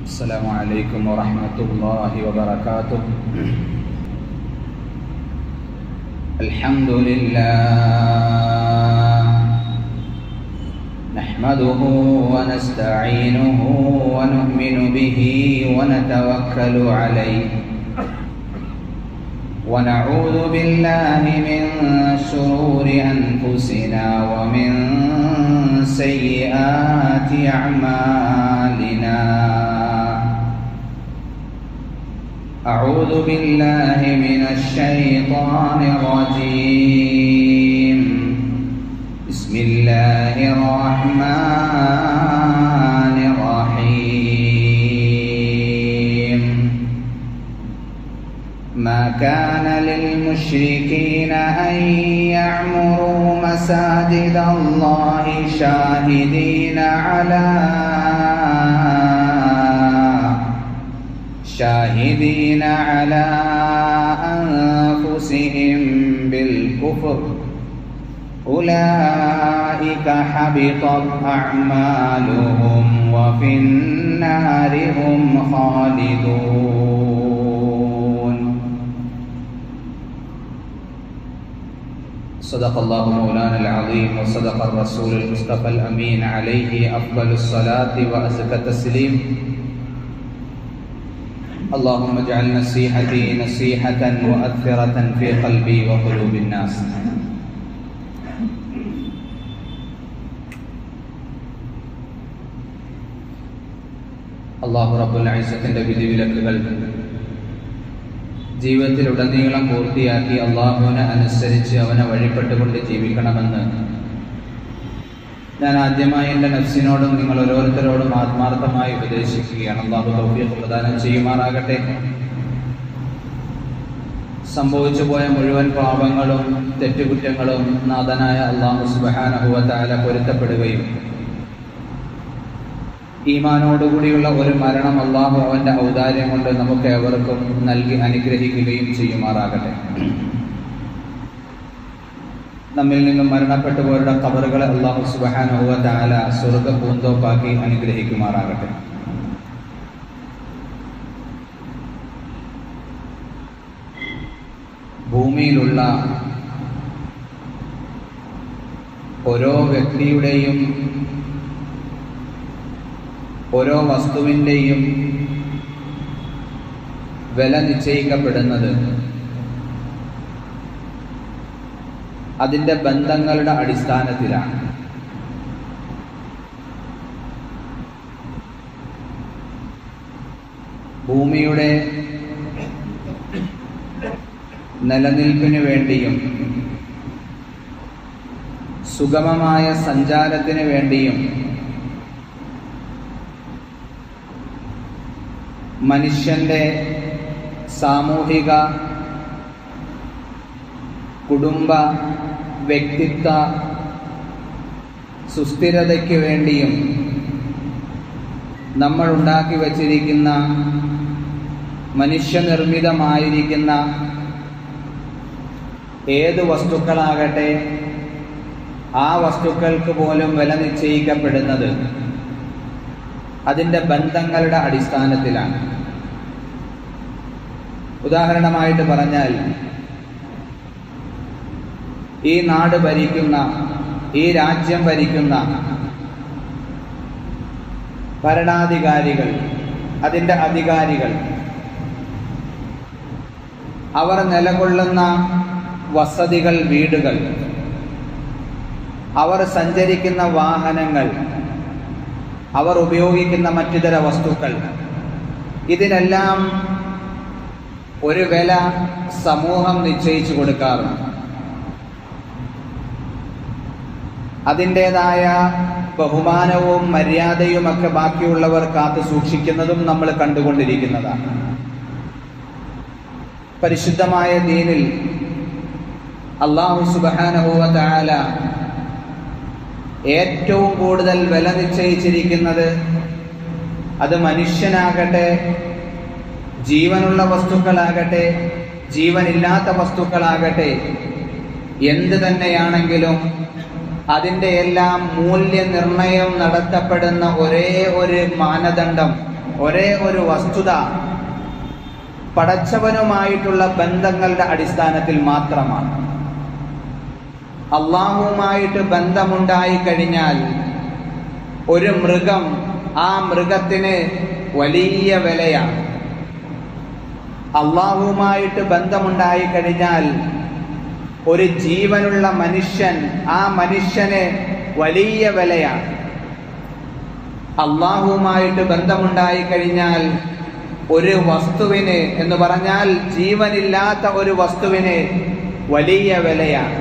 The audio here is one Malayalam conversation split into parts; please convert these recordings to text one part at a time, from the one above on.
السلام عليكم ورحمة الله وبركاته الحمد لله نحمده ونستعينه ونؤمن به ونتوكل عليه ونعوذ بالله من شرور أنفسنا ومن سيئات أعمالنا أعوذ بالله من الشيطان الرجيم بسم الله الرحمن الرحيم ما كان للمشركين أن يعمروا مساجد الله شاهدين على شاهدين على أنفسهم بالكفر أولئك حبطت أعمالهم وفي النار هم خالدون صدق الله مولانا العظيم وصدق الرسول المصطفى الأمين عليه أفضل الصلاة وأزكى التسليم اللهم اجعل نصيحتي نصيحة مؤثرة في قلبي وقلوب الناس അള്ളാഹു റബ്ബുൽ ഐസത്തിന്റെ വിധിവിലക്കുകൾ ജീവിതത്തിലുടനീളം പൂർത്തിയാക്കി അള്ളാഹുവിനെ അനുസരിച്ച് അവനെ വഴിപ്പെട്ടുകൊണ്ട് ജീവിക്കണമെന്ന് ഞാൻ ആദ്യമായി എൻ്റെ നഫ്സിനോടും നിങ്ങൾ ഓരോരുത്തരോടും ആത്മാർത്ഥമായി ഉപദേശിക്കുകയാണ് അള്ളാഹു തൗഫീഖ് പ്രദാനം ചെയ്യുമാറാകട്ടെ സംഭവിച്ചു പോയ മുഴുവൻ പാപങ്ങളും തെറ്റുകുറ്റങ്ങളും നാഥനായ അള്ളാഹു സുബാനഹുവ താല പൊരുത്തപ്പെടുകയും ഈമാനോടുകൂടിയുള്ള ഒരു മരണം അള്ളാഹു അവന്റെ ഔദാര്യം കൊണ്ട് നമുക്ക് എവർക്കും നൽകി അനുഗ്രഹിക്കുകയും ചെയ്യുമാറാകട്ടെ നമ്മിൽ നിന്നും മരണപ്പെട്ടുപോരുടെ കബറുകളെ അള്ളാഹു സുബാനുഹുവ താല സ്വർഗ പൂന്തോപ്പാക്കി അനുഗ്രഹിക്കുമാറാകട്ടെ ഭൂമിയിലുള്ള ഓരോ വ്യക്തിയുടെയും ഓരോ വസ്തുവിൻ്റെയും വില നിശ്ചയിക്കപ്പെടുന്നത് അതിൻ്റെ ബന്ധങ്ങളുടെ അടിസ്ഥാനത്തിലാണ് ഭൂമിയുടെ നിലനിൽപ്പിന് വേണ്ടിയും സുഗമമായ സഞ്ചാരത്തിന് വേണ്ടിയും മനുഷ്യന്റെ സാമൂഹിക കുടുംബ വ്യക്തിത്വ സുസ്ഥിരതയ്ക്ക് വേണ്ടിയും നമ്മൾ ഉണ്ടാക്കി വച്ചിരിക്കുന്ന മനുഷ്യനിർമ്മിതമായിരിക്കുന്ന ഏത് വസ്തുക്കളാകട്ടെ ആ വസ്തുക്കൾക്ക് പോലും വില നിശ്ചയിക്കപ്പെടുന്നത് അതിൻ്റെ ബന്ധങ്ങളുടെ അടിസ്ഥാനത്തിലാണ് ഉദാഹരണമായിട്ട് പറഞ്ഞാൽ ഈ നാട് ഭരിക്കുന്ന ഈ രാജ്യം ഭരിക്കുന്ന ഭരണാധികാരികൾ അതിൻ്റെ അധികാരികൾ അവർ നിലകൊള്ളുന്ന വസതികൾ വീടുകൾ അവർ സഞ്ചരിക്കുന്ന വാഹനങ്ങൾ അവർ ഉപയോഗിക്കുന്ന മറ്റിതര വസ്തുക്കൾ ഇതിനെല്ലാം ഒരു വില സമൂഹം നിശ്ചയിച്ചു കൊടുക്കാറുണ്ട് അതിൻ്റെതായ ബഹുമാനവും മര്യാദയുമൊക്കെ ബാക്കിയുള്ളവർ കാത്തു സൂക്ഷിക്കുന്നതും നമ്മൾ കണ്ടുകൊണ്ടിരിക്കുന്നതാണ് പരിശുദ്ധമായ ദീനിൽ അള്ളാഹു സുബാനഹുവ താല ഏറ്റവും കൂടുതൽ വില നിശ്ചയിച്ചിരിക്കുന്നത് അത് മനുഷ്യനാകട്ടെ ജീവനുള്ള വസ്തുക്കളാകട്ടെ ജീവനില്ലാത്ത വസ്തുക്കളാകട്ടെ എന്ത് തന്നെയാണെങ്കിലും അതിൻ്റെ എല്ലാം മൂല്യനിർണയം നടത്തപ്പെടുന്ന ഒരേ ഒരു മാനദണ്ഡം ഒരേ ഒരു വസ്തുത പടച്ചവനുമായിട്ടുള്ള ബന്ധങ്ങളുടെ അടിസ്ഥാനത്തിൽ മാത്രമാണ് അള്ളാഹുവുമായിട്ട് ബന്ധമുണ്ടായി കഴിഞ്ഞാൽ ഒരു മൃഗം ആ മൃഗത്തിന് വലിയ വിലയാണ് അള്ളാഹുവുമായിട്ട് ബന്ധമുണ്ടായി കഴിഞ്ഞാൽ ഒരു ജീവനുള്ള മനുഷ്യൻ ആ മനുഷ്യന് വലിയ വിലയാണ് അള്ളാഹുവുമായിട്ട് ബന്ധമുണ്ടായി കഴിഞ്ഞാൽ ഒരു വസ്തുവിന് എന്ന് പറഞ്ഞാൽ ജീവനില്ലാത്ത ഒരു വസ്തുവിന് വലിയ വിലയാണ്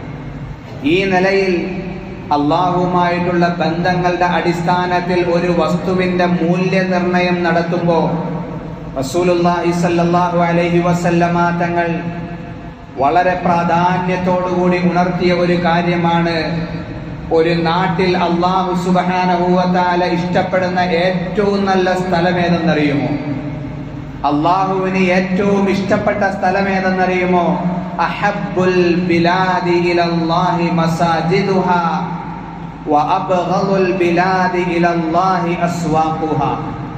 ഈ നിലയിൽ അള്ളാഹുമായിട്ടുള്ള ബന്ധങ്ങളുടെ അടിസ്ഥാനത്തിൽ ഒരു വസ്തുവിന്റെ മൂല്യനിർണയം നടത്തുമ്പോൾ റസൂലുള്ളാഹി സ്വല്ലല്ലാഹു അലൈഹി വസല്ലമ തങ്ങൾ വളരെ പ്രാധാന്യത്തോടുകൂടി ഉണർത്തിയ ഒരു കാര്യമാണ് ഒരു നാട്ടിൽ അള്ളാഹു സുബഹാനഹുവത്താല ഇഷ്ടപ്പെടുന്ന ഏറ്റവും നല്ല സ്ഥലം ഏതെന്നറിയുമോ അള്ളാഹുവിന് ഏറ്റവും ഇഷ്ടപ്പെട്ട സ്ഥലം ഏതെന്നറിയുമോ അഹബ്ബുൽ ബിലാദി ഇലല്ലാഹി മസാജിദുഹാ വഅബ്ഗദുൽ ബിലാദി ഇലല്ലാഹി അസ്വാഖുഹാ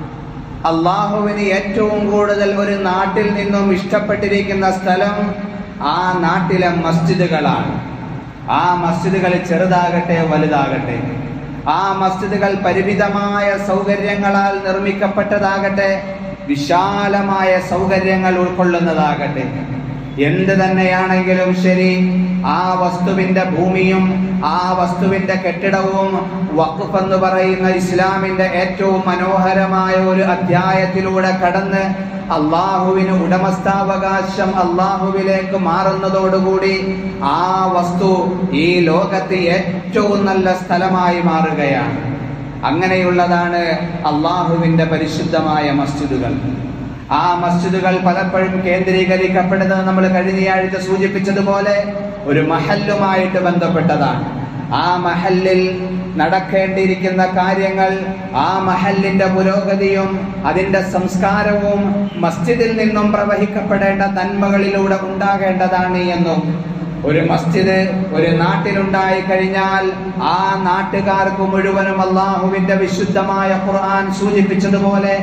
അള്ളാഹുവിന് ഏറ്റവും കൂടുതൽ ഒരു നാട്ടിൽ നിന്നും ഇഷ്ടപ്പെട്ടിരിക്കുന്ന സ്ഥലം ആ നാട്ടിലെ മസ്ജിദുകളാണ് ആ മസ്ജിദുകൾ ചെറുതാകട്ടെ വലുതാകട്ടെ ആ മസ്ജിദുകൾ പരിമിതമായ സൗകര്യങ്ങളാൽ നിർമ്മിക്കപ്പെട്ടതാകട്ടെ വിശാലമായ സൗകര്യങ്ങൾ ഉൾക്കൊള്ളുന്നതാകട്ടെ എന്ത് തന്നെയാണെങ്കിലും ശരി ആ വസ്തുവിന്റെ ഭൂമിയും ആ വസ്തുവിന്റെ കെട്ടിടവും വഖഫ് എന്ന് പറയുന്ന ഇസ്ലാമിന്റെ ഏറ്റവും മനോഹരമായ ഒരു അധ്യായത്തിലൂടെ കടന്ന് അള്ളാഹുവിന് ഉടമസ്ഥാവകാശം അള്ളാഹുവിലേക്ക് മാറുന്നതോടുകൂടി ആ വസ്തു ഈ ലോകത്ത് ഏറ്റവും നല്ല സ്ഥലമായി മാറുകയാണ് അങ്ങനെയുള്ളതാണ് അള്ളാഹുവിന്റെ പരിശുദ്ധമായ മസ്ജിദുകൾ ആ മസ്ജിദുകൾ പലപ്പോഴും കേന്ദ്രീകരിക്കപ്പെടുന്നത് നമ്മൾ കഴിഞ്ഞയാഴ്ച സൂചിപ്പിച്ചതുപോലെ ഒരു മഹല്ലുമായിട്ട് ബന്ധപ്പെട്ടതാണ് ആ മഹല്ലിൽ നടക്കേണ്ടിയിരിക്കുന്ന കാര്യങ്ങൾ ആ മഹല്ലിന്റെ പുരോഗതിയും അതിന്റെ സംസ്കാരവും മസ്ജിദിൽ നിന്നും പ്രവഹിക്കപ്പെടേണ്ട നന്മകളിലൂടെ ഉണ്ടാകേണ്ടതാണ് എന്നും ഒരു മസ്ജിദ് ഒരു നാട്ടിലുണ്ടായി കഴിഞ്ഞാൽ ആ നാട്ടുകാർക്ക് മുഴുവനും അള്ളാഹുവിന്റെ വിശുദ്ധമായ ഖുർആൻ സൂചിപ്പിച്ചതുപോലെ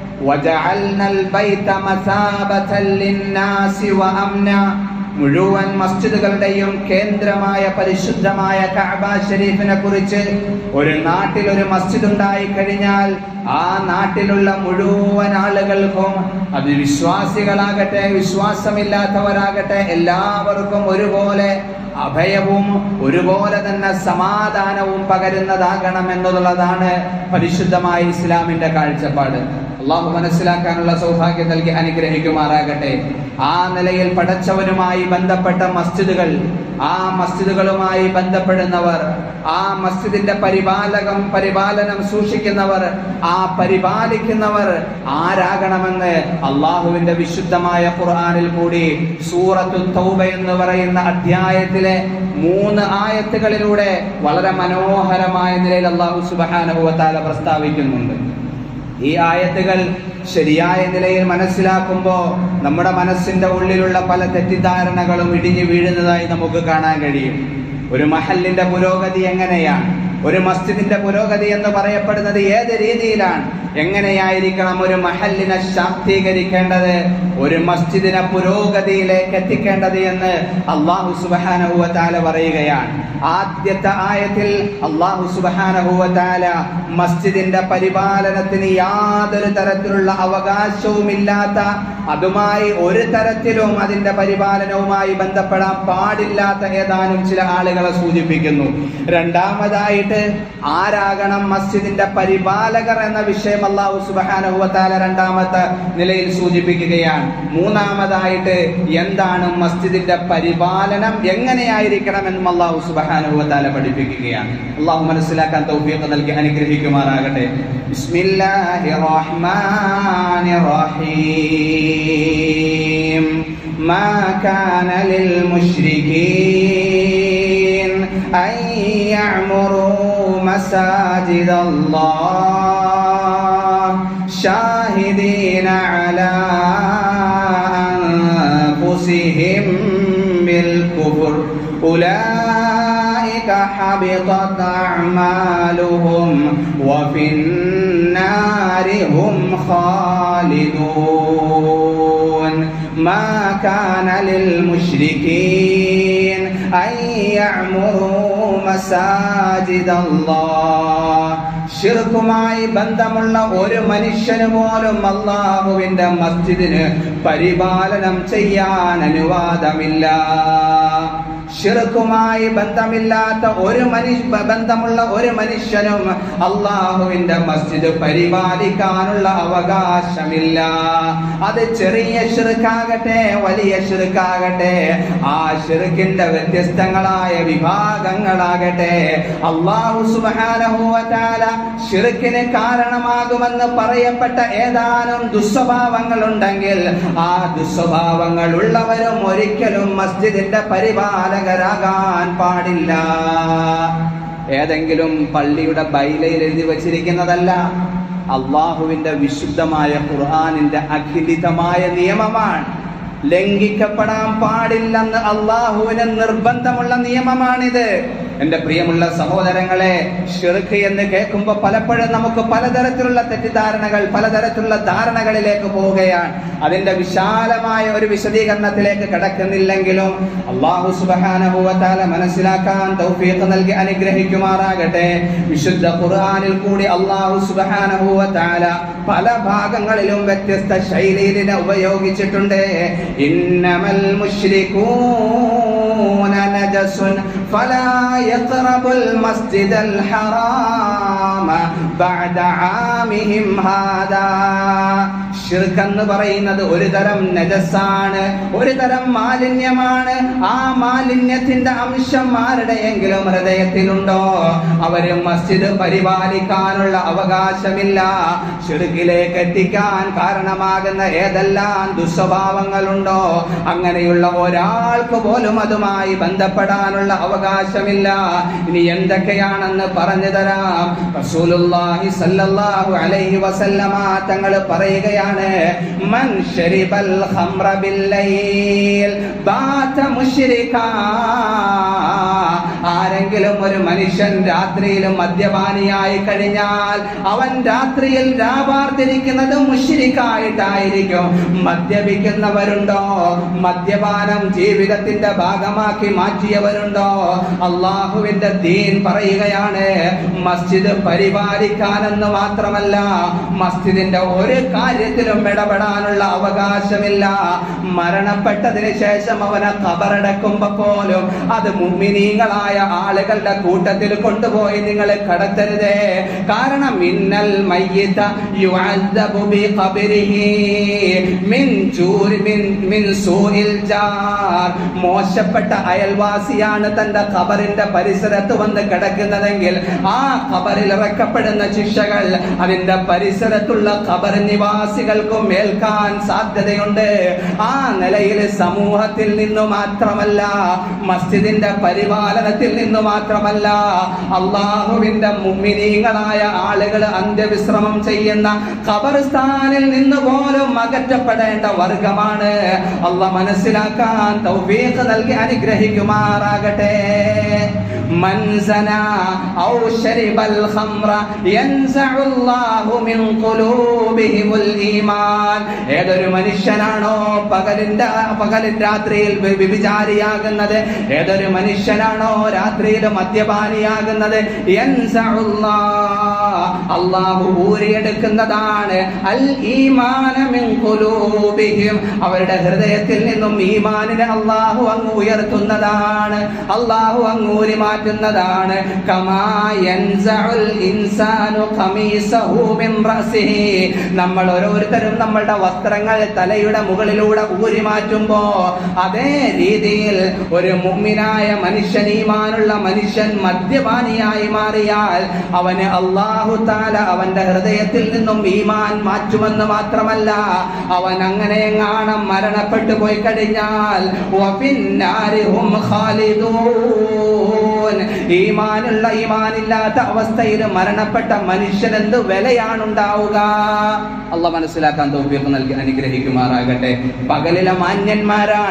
وجعلنا البيت مثابة للناس وأمنا മുഴുവൻ മസ്ജിദുകളുടെയും കേന്ദ്രമായ പരിശുദ്ധമായ കഅബ ഷരീഫിനെ കുറിച്ച് ഒരു നാട്ടിൽ ഒരു മസ്ജിദ് ഉണ്ടായി കഴിഞ്ഞാൽ ആ നാട്ടിലുള്ള മുഴുവൻ ആളുകൾക്കും അത് വിശ്വാസികളാകട്ടെ വിശ്വാസമില്ലാത്തവരാകട്ടെ എല്ലാവർക്കും ഒരുപോലെ അഭയവും ഒരുപോലെ തന്നെ സമാധാനവും പകരുന്നതാകണം എന്നുള്ളതാണ് പരിശുദ്ധമായ ഇസ്ലാമിന്റെ കാഴ്ചപ്പാട് അള്ളാഹു മനസ്സിലാക്കാനുള്ള സൗഭാഗ്യം നൽകി അനുഗ്രഹിക്കുമാറാകട്ടെ ആ നിലയിൽ പടച്ചവനുമായി ബന്ധപ്പെട്ട മസ്ജിദുകൾ ആ മസ്ജിദുകളുമായി ബന്ധപ്പെടുന്നവർ ആ മസ്ജിദിന്റെ പരിപാലകം പരിപാലനം സൂക്ഷിക്കുന്നവർ ആ പരിപാലിക്കുന്നവർ ആരാകണമെന്ന് അള്ളാഹുവിന്റെ വിശുദ്ധമായ ഖുർആനിൽ കൂടി സൂറത്തു തൗബ എന്ന് പറയുന്ന അധ്യായത്തിലെ മൂന്ന് ആയത്തുകളിലൂടെ വളരെ മനോഹരമായ നിലയിൽ അള്ളാഹു സുബാനുഭവത്താല പ്രസ്താവിക്കുന്നുണ്ട് ഈ ആയത്തുകൾ ശരിയായ നിലയിൽ മനസ്സിലാക്കുമ്പോൾ നമ്മുടെ മനസ്സിന്റെ ഉള്ളിലുള്ള പല തെറ്റിദ്ധാരണകളും ഇടിഞ്ഞു വീഴുന്നതായി നമുക്ക് കാണാൻ കഴിയും ഒരു മഹലിന്റെ പുരോഗതി എങ്ങനെയാണ് ഒരു മസ്ജിദിന്റെ പുരോഗതി എന്ന് പറയപ്പെടുന്നത് ഏത് രീതിയിലാണ് എങ്ങനെയായിരിക്കണം ഒരു മഹലിനെ ശാക്തീകരിക്കേണ്ടത് ഒരു മസ്ജിദിനെ പുരോഗതിയിലേക്ക് എത്തിക്കേണ്ടത് എന്ന് അള്ളാഹു സുബാനഹുവത്താല പറയുകയാണ് ആദ്യത്തെ ആയത്തിൽ അള്ളാഹു സുബാനഹുവത്താല മസ്ജിദിന്റെ പരിപാലനത്തിന് യാതൊരു തരത്തിലുള്ള അവകാശവുമില്ലാത്ത അതുമായി ഒരു തരത്തിലും അതിന്റെ പരിപാലനവുമായി ബന്ധപ്പെടാൻ പാടില്ലാത്ത ഏതാനും ചില ആളുകളെ സൂചിപ്പിക്കുന്നു രണ്ടാമതായിട്ട് ആരാകണം മസ്ജിദിന്റെ പരിപാലകർ എന്ന വിഷയം അള്ളാഹു സുബാനുഭവത്താല രണ്ടാമത്തെ നിലയിൽ സൂചിപ്പിക്കുകയാണ് മൂന്നാമതായിട്ട് എന്താണ് മസ്ജിദിന്റെ പരിപാലനം എങ്ങനെയായിരിക്കണം എന്നും അള്ളാഹു സുബാനുഭവത്താല പഠിപ്പിക്കുകയാണ് അള്ളാഹു മനസ്സിലാക്കാൻ തൗഫീഖ് നൽകി അനുഗ്രഹിക്കുമാറാകട്ടെ ബിസ്മില്ലാഹിർ റഹ്മാനിർ റഹീം ما كان للمشركين أن يعمروا مساجد الله شاهدين على أنفسهم بالكفر أولئك حبطت أعمالهم وفي النار النار هم خالدون ما كان للمشركين أن يعمروا مساجد الله ഷിർക്കുമായി ബന്ധമുള്ള ഒരു മനുഷ്യന് പോലും അള്ളാഹുവിന്റെ മസ്ജിദിന് പരിപാലനം ചെയ്യാൻ അനുവാദമില്ല ഷിർക്കുമായി ബന്ധമില്ലാത്ത ഒരു മനുഷ്യ ബന്ധമുള്ള ഒരു മനുഷ്യനും അള്ളാഹുവിന്റെ മസ്ജിദ് പരിപാലിക്കാനുള്ള അവകാശമില്ല അത് ചെറിയ ഷിർക്കാകട്ടെ വലിയ ഷിർക്കാകട്ടെ ആ ഷിർക്കിന്റെ വ്യത്യസ്തങ്ങളായ വിഭാഗങ്ങളാകട്ടെ അള്ളാഹു സുബാനഹുവല ഷിർക്കിന് കാരണമാകുമെന്ന് പറയപ്പെട്ട ഏതാനും ദുസ്വഭാവങ്ങൾ ഉണ്ടെങ്കിൽ ആ ദുസ്വഭാവങ്ങൾ ഉള്ളവരും ഒരിക്കലും മസ്ജിദിന്റെ പരിപാലകരാകാൻ പാടില്ല ഏതെങ്കിലും പള്ളിയുടെ ബൈലയിൽ എഴുതി വച്ചിരിക്കുന്നതല്ല അള്ളാഹുവിന്റെ വിശുദ്ധമായ ഖുർആാനിന്റെ അഖിലിതമായ നിയമമാണ് ലംഘിക്കപ്പെടാൻ പാടില്ലെന്ന് അള്ളാഹുവിന് നിർബന്ധമുള്ള നിയമമാണിത് എന്റെ പ്രിയമുള്ള സഹോദരങ്ങളെ ഷിർക്ക് എന്ന് കേൾക്കുമ്പോൾ പലപ്പോഴും നമുക്ക് പലതരത്തിലുള്ള തെറ്റിദ്ധാരണകൾ പലതരത്തിലുള്ള ധാരണകളിലേക്ക് പോവുകയാണ് അതിന്റെ വിശാലമായ ഒരു വിശദീകരണത്തിലേക്ക് കിടക്കുന്നില്ലെങ്കിലും അള്ളാഹു സുബാനുഭവത്താല മനസ്സിലാക്കാൻ തൗഫീഖ് നൽകി അനുഗ്രഹിക്കുമാറാകട്ടെ വിശുദ്ധ ഖുർആനിൽ കൂടി അള്ളാഹു സുബാനുഭവത്താല പല ഭാഗങ്ങളിലും വ്യത്യസ്ത ശൈലിയിലിനെ ഉപയോഗിച്ചിട്ടുണ്ട് ഇന്നമൽ മുശ്രികൂന നജസുൻ ഫലാ يقربوا المسجد الحرام بعد عامهم هذا ഷിർക്ക് എന്ന് പറയുന്നത് ഒരു തരം നജസാണ് ഒരു തരം മാലിന്യമാണ് ആ മാലിന്യത്തിന്റെ അംശം ആരുടെയെങ്കിലും ഹൃദയത്തിലുണ്ടോ അവര് മസ്ജിദ് പരിപാലിക്കാനുള്ള അവകാശമില്ല ഷിർക്കിലേക്ക് എത്തിക്കാൻ കാരണമാകുന്ന ഏതെല്ലാം ദുസ്വഭാവങ്ങളുണ്ടോ അങ്ങനെയുള്ള ഒരാൾക്ക് പോലും അതുമായി ബന്ധപ്പെടാനുള്ള അവകാശമില്ല ഇനി എന്തൊക്കെയാണെന്ന് പറഞ്ഞു തരാം റസൂലുള്ളാഹി സല്ലല്ലാഹു അലൈഹി വസല്ലമ തങ്ങൾ പറയുകയാണ് മൻ ശരിബൽ ഖംറ ബില്ലൈൽ ബാത മുശ്രികാ ആരെങ്കിലും ഒരു മനുഷ്യൻ രാത്രിയിൽ മദ്യപാനിയായി കഴിഞ്ഞാൽ അവൻ രാത്രിയിൽ രാപാർത്തിരിക്കുന്നത് മുഷിരിക്കായിട്ടായിരിക്കും മദ്യപിക്കുന്നവരുണ്ടോ മദ്യപാനം ജീവിതത്തിന്റെ ഭാഗമാക്കി മാറ്റിയവരുണ്ടോ അള്ളാഹുവിന്റെ ദീൻ പറയുകയാണ് മസ്ജിദ് പരിപാലിക്കാനെന്ന് മാത്രമല്ല മസ്ജിദിന്റെ ഒരു കാര്യത്തിലും ഇടപെടാനുള്ള അവകാശമില്ല മരണപ്പെട്ടതിന് ശേഷം അവനെ കബറടക്കുമ്പോ പോലും അത് മുമ്മിനീങ്ങളായ ആളുകളുടെ കൂട്ടത്തിൽ കൊണ്ടുപോയി നിങ്ങൾ കടത്തരുതേ കാരണം മിന്നൽ മയ്യിത യുഅദ്ദബു ബി ഖബരിഹി മിൻ ജൂരി മിൻ മിൻ സൂഇൽ ജാർ മോശപ്പെട്ട അയൽവാസിയാണ് തന്റെ ഖബറിന്റെ പരിസരത്ത് വന്ന് കിടക്കുന്നതെങ്കിൽ ആ ഖബറിൽ ഇറക്കപ്പെടുന്ന ശിക്ഷകൾ അതിന്റെ പരിസരത്തുള്ള ഖബർ നിവാസികൾക്കും ഏൽക്കാൻ സാധ്യതയുണ്ട് ആ നിലയിൽ സമൂഹത്തിൽ നിന്നു മാത്രമല്ല മസ്ജിദിന്റെ പരിപാലനത്തിൽ നിന്ന് മാത്രമല്ല അള്ളാഹുവിന്റെ മുമ്മിനീങ്ങളായ ആളുകൾ അന്ത്യവിശ്രമം ചെയ്യുന്ന ഖബർസ്ഥാനിൽ നിന്ന് പോലും അകറ്റപ്പെടേണ്ട വർഗമാണ് അല്ല മനസ്സിലാക്കാൻ തൗഫീഖ് നൽകി അനുഗ്രഹിക്കുമാറാകട്ടെ من زنى أو شرب الخمر ينزع الله من قلوبهم الإيمان ഏതൊരു മനുഷ്യനാണോ പകലിന്റെ പകലിൻ രാത്രിയിൽ വി- വിഭിചാരിയാകുന്നത് ഏതൊരു മനുഷ്യനാണോ രാത്രിയിൽ മദ്യപാനിയാകുന്നത് യൻസഉല്ലാഹ് അള്ളാഹു ഊരിയെടുക്കുന്നതാണ് അൽ ഈമാന മിൻ ഖുലൂബിഹിം അവരുടെ ഹൃദയത്തിൽ നിന്നും ഈമാനിനെ അള്ളാഹു അങ്ങ് ഉയർത്തുന്നതാണ് അള്ളാഹു അങ്ങ് ഊരി മാറ്റുന്നതാണ് കമാ യൻസഉൽ ഇൻസാനു ഖമീസഹു മിൻ റഅസിഹി നമ്മൾ ഓരോരുത്തരും നമ്മളുടെ വസ്ത്രങ്ങൾ തലയുടെ മുകളിലൂടെ ഊരി മാറ്റുമ്പോ അതേ രീതിയിൽ ഒരു മുഅ്മിനായ മനുഷ്യൻ ഈമാനുള്ള മനുഷ്യൻ മദ്യപാനിയായി മാറിയാൽ അവന് അള്ളാഹു താല അവന്റെ ഹൃദയത്തിൽ നിന്നും ഈമാൻ മാറ്റുമെന്ന് മാത്രമല്ല അവൻ അങ്ങനെ എങ്ങാണം മരണപ്പെട്ടു പോയി കഴിഞ്ഞാൽ വഫിന്നാരി ഹും ഖാലിദൂൻ ഈമാനുള്ള ഈമാനില്ലാത്ത അവസ്ഥയിൽ മരണപ്പെട്ട മനുഷ്യൻ എന്ത് വിലയാണുണ്ടാവുക അല്ല മനസ്സിലാക്കാൻ തോഫീഖ് നൽകി അനുഗ്രഹിക്കുമാറാകട്ടെ പകലിലെ മാന്യന്മാരാണ്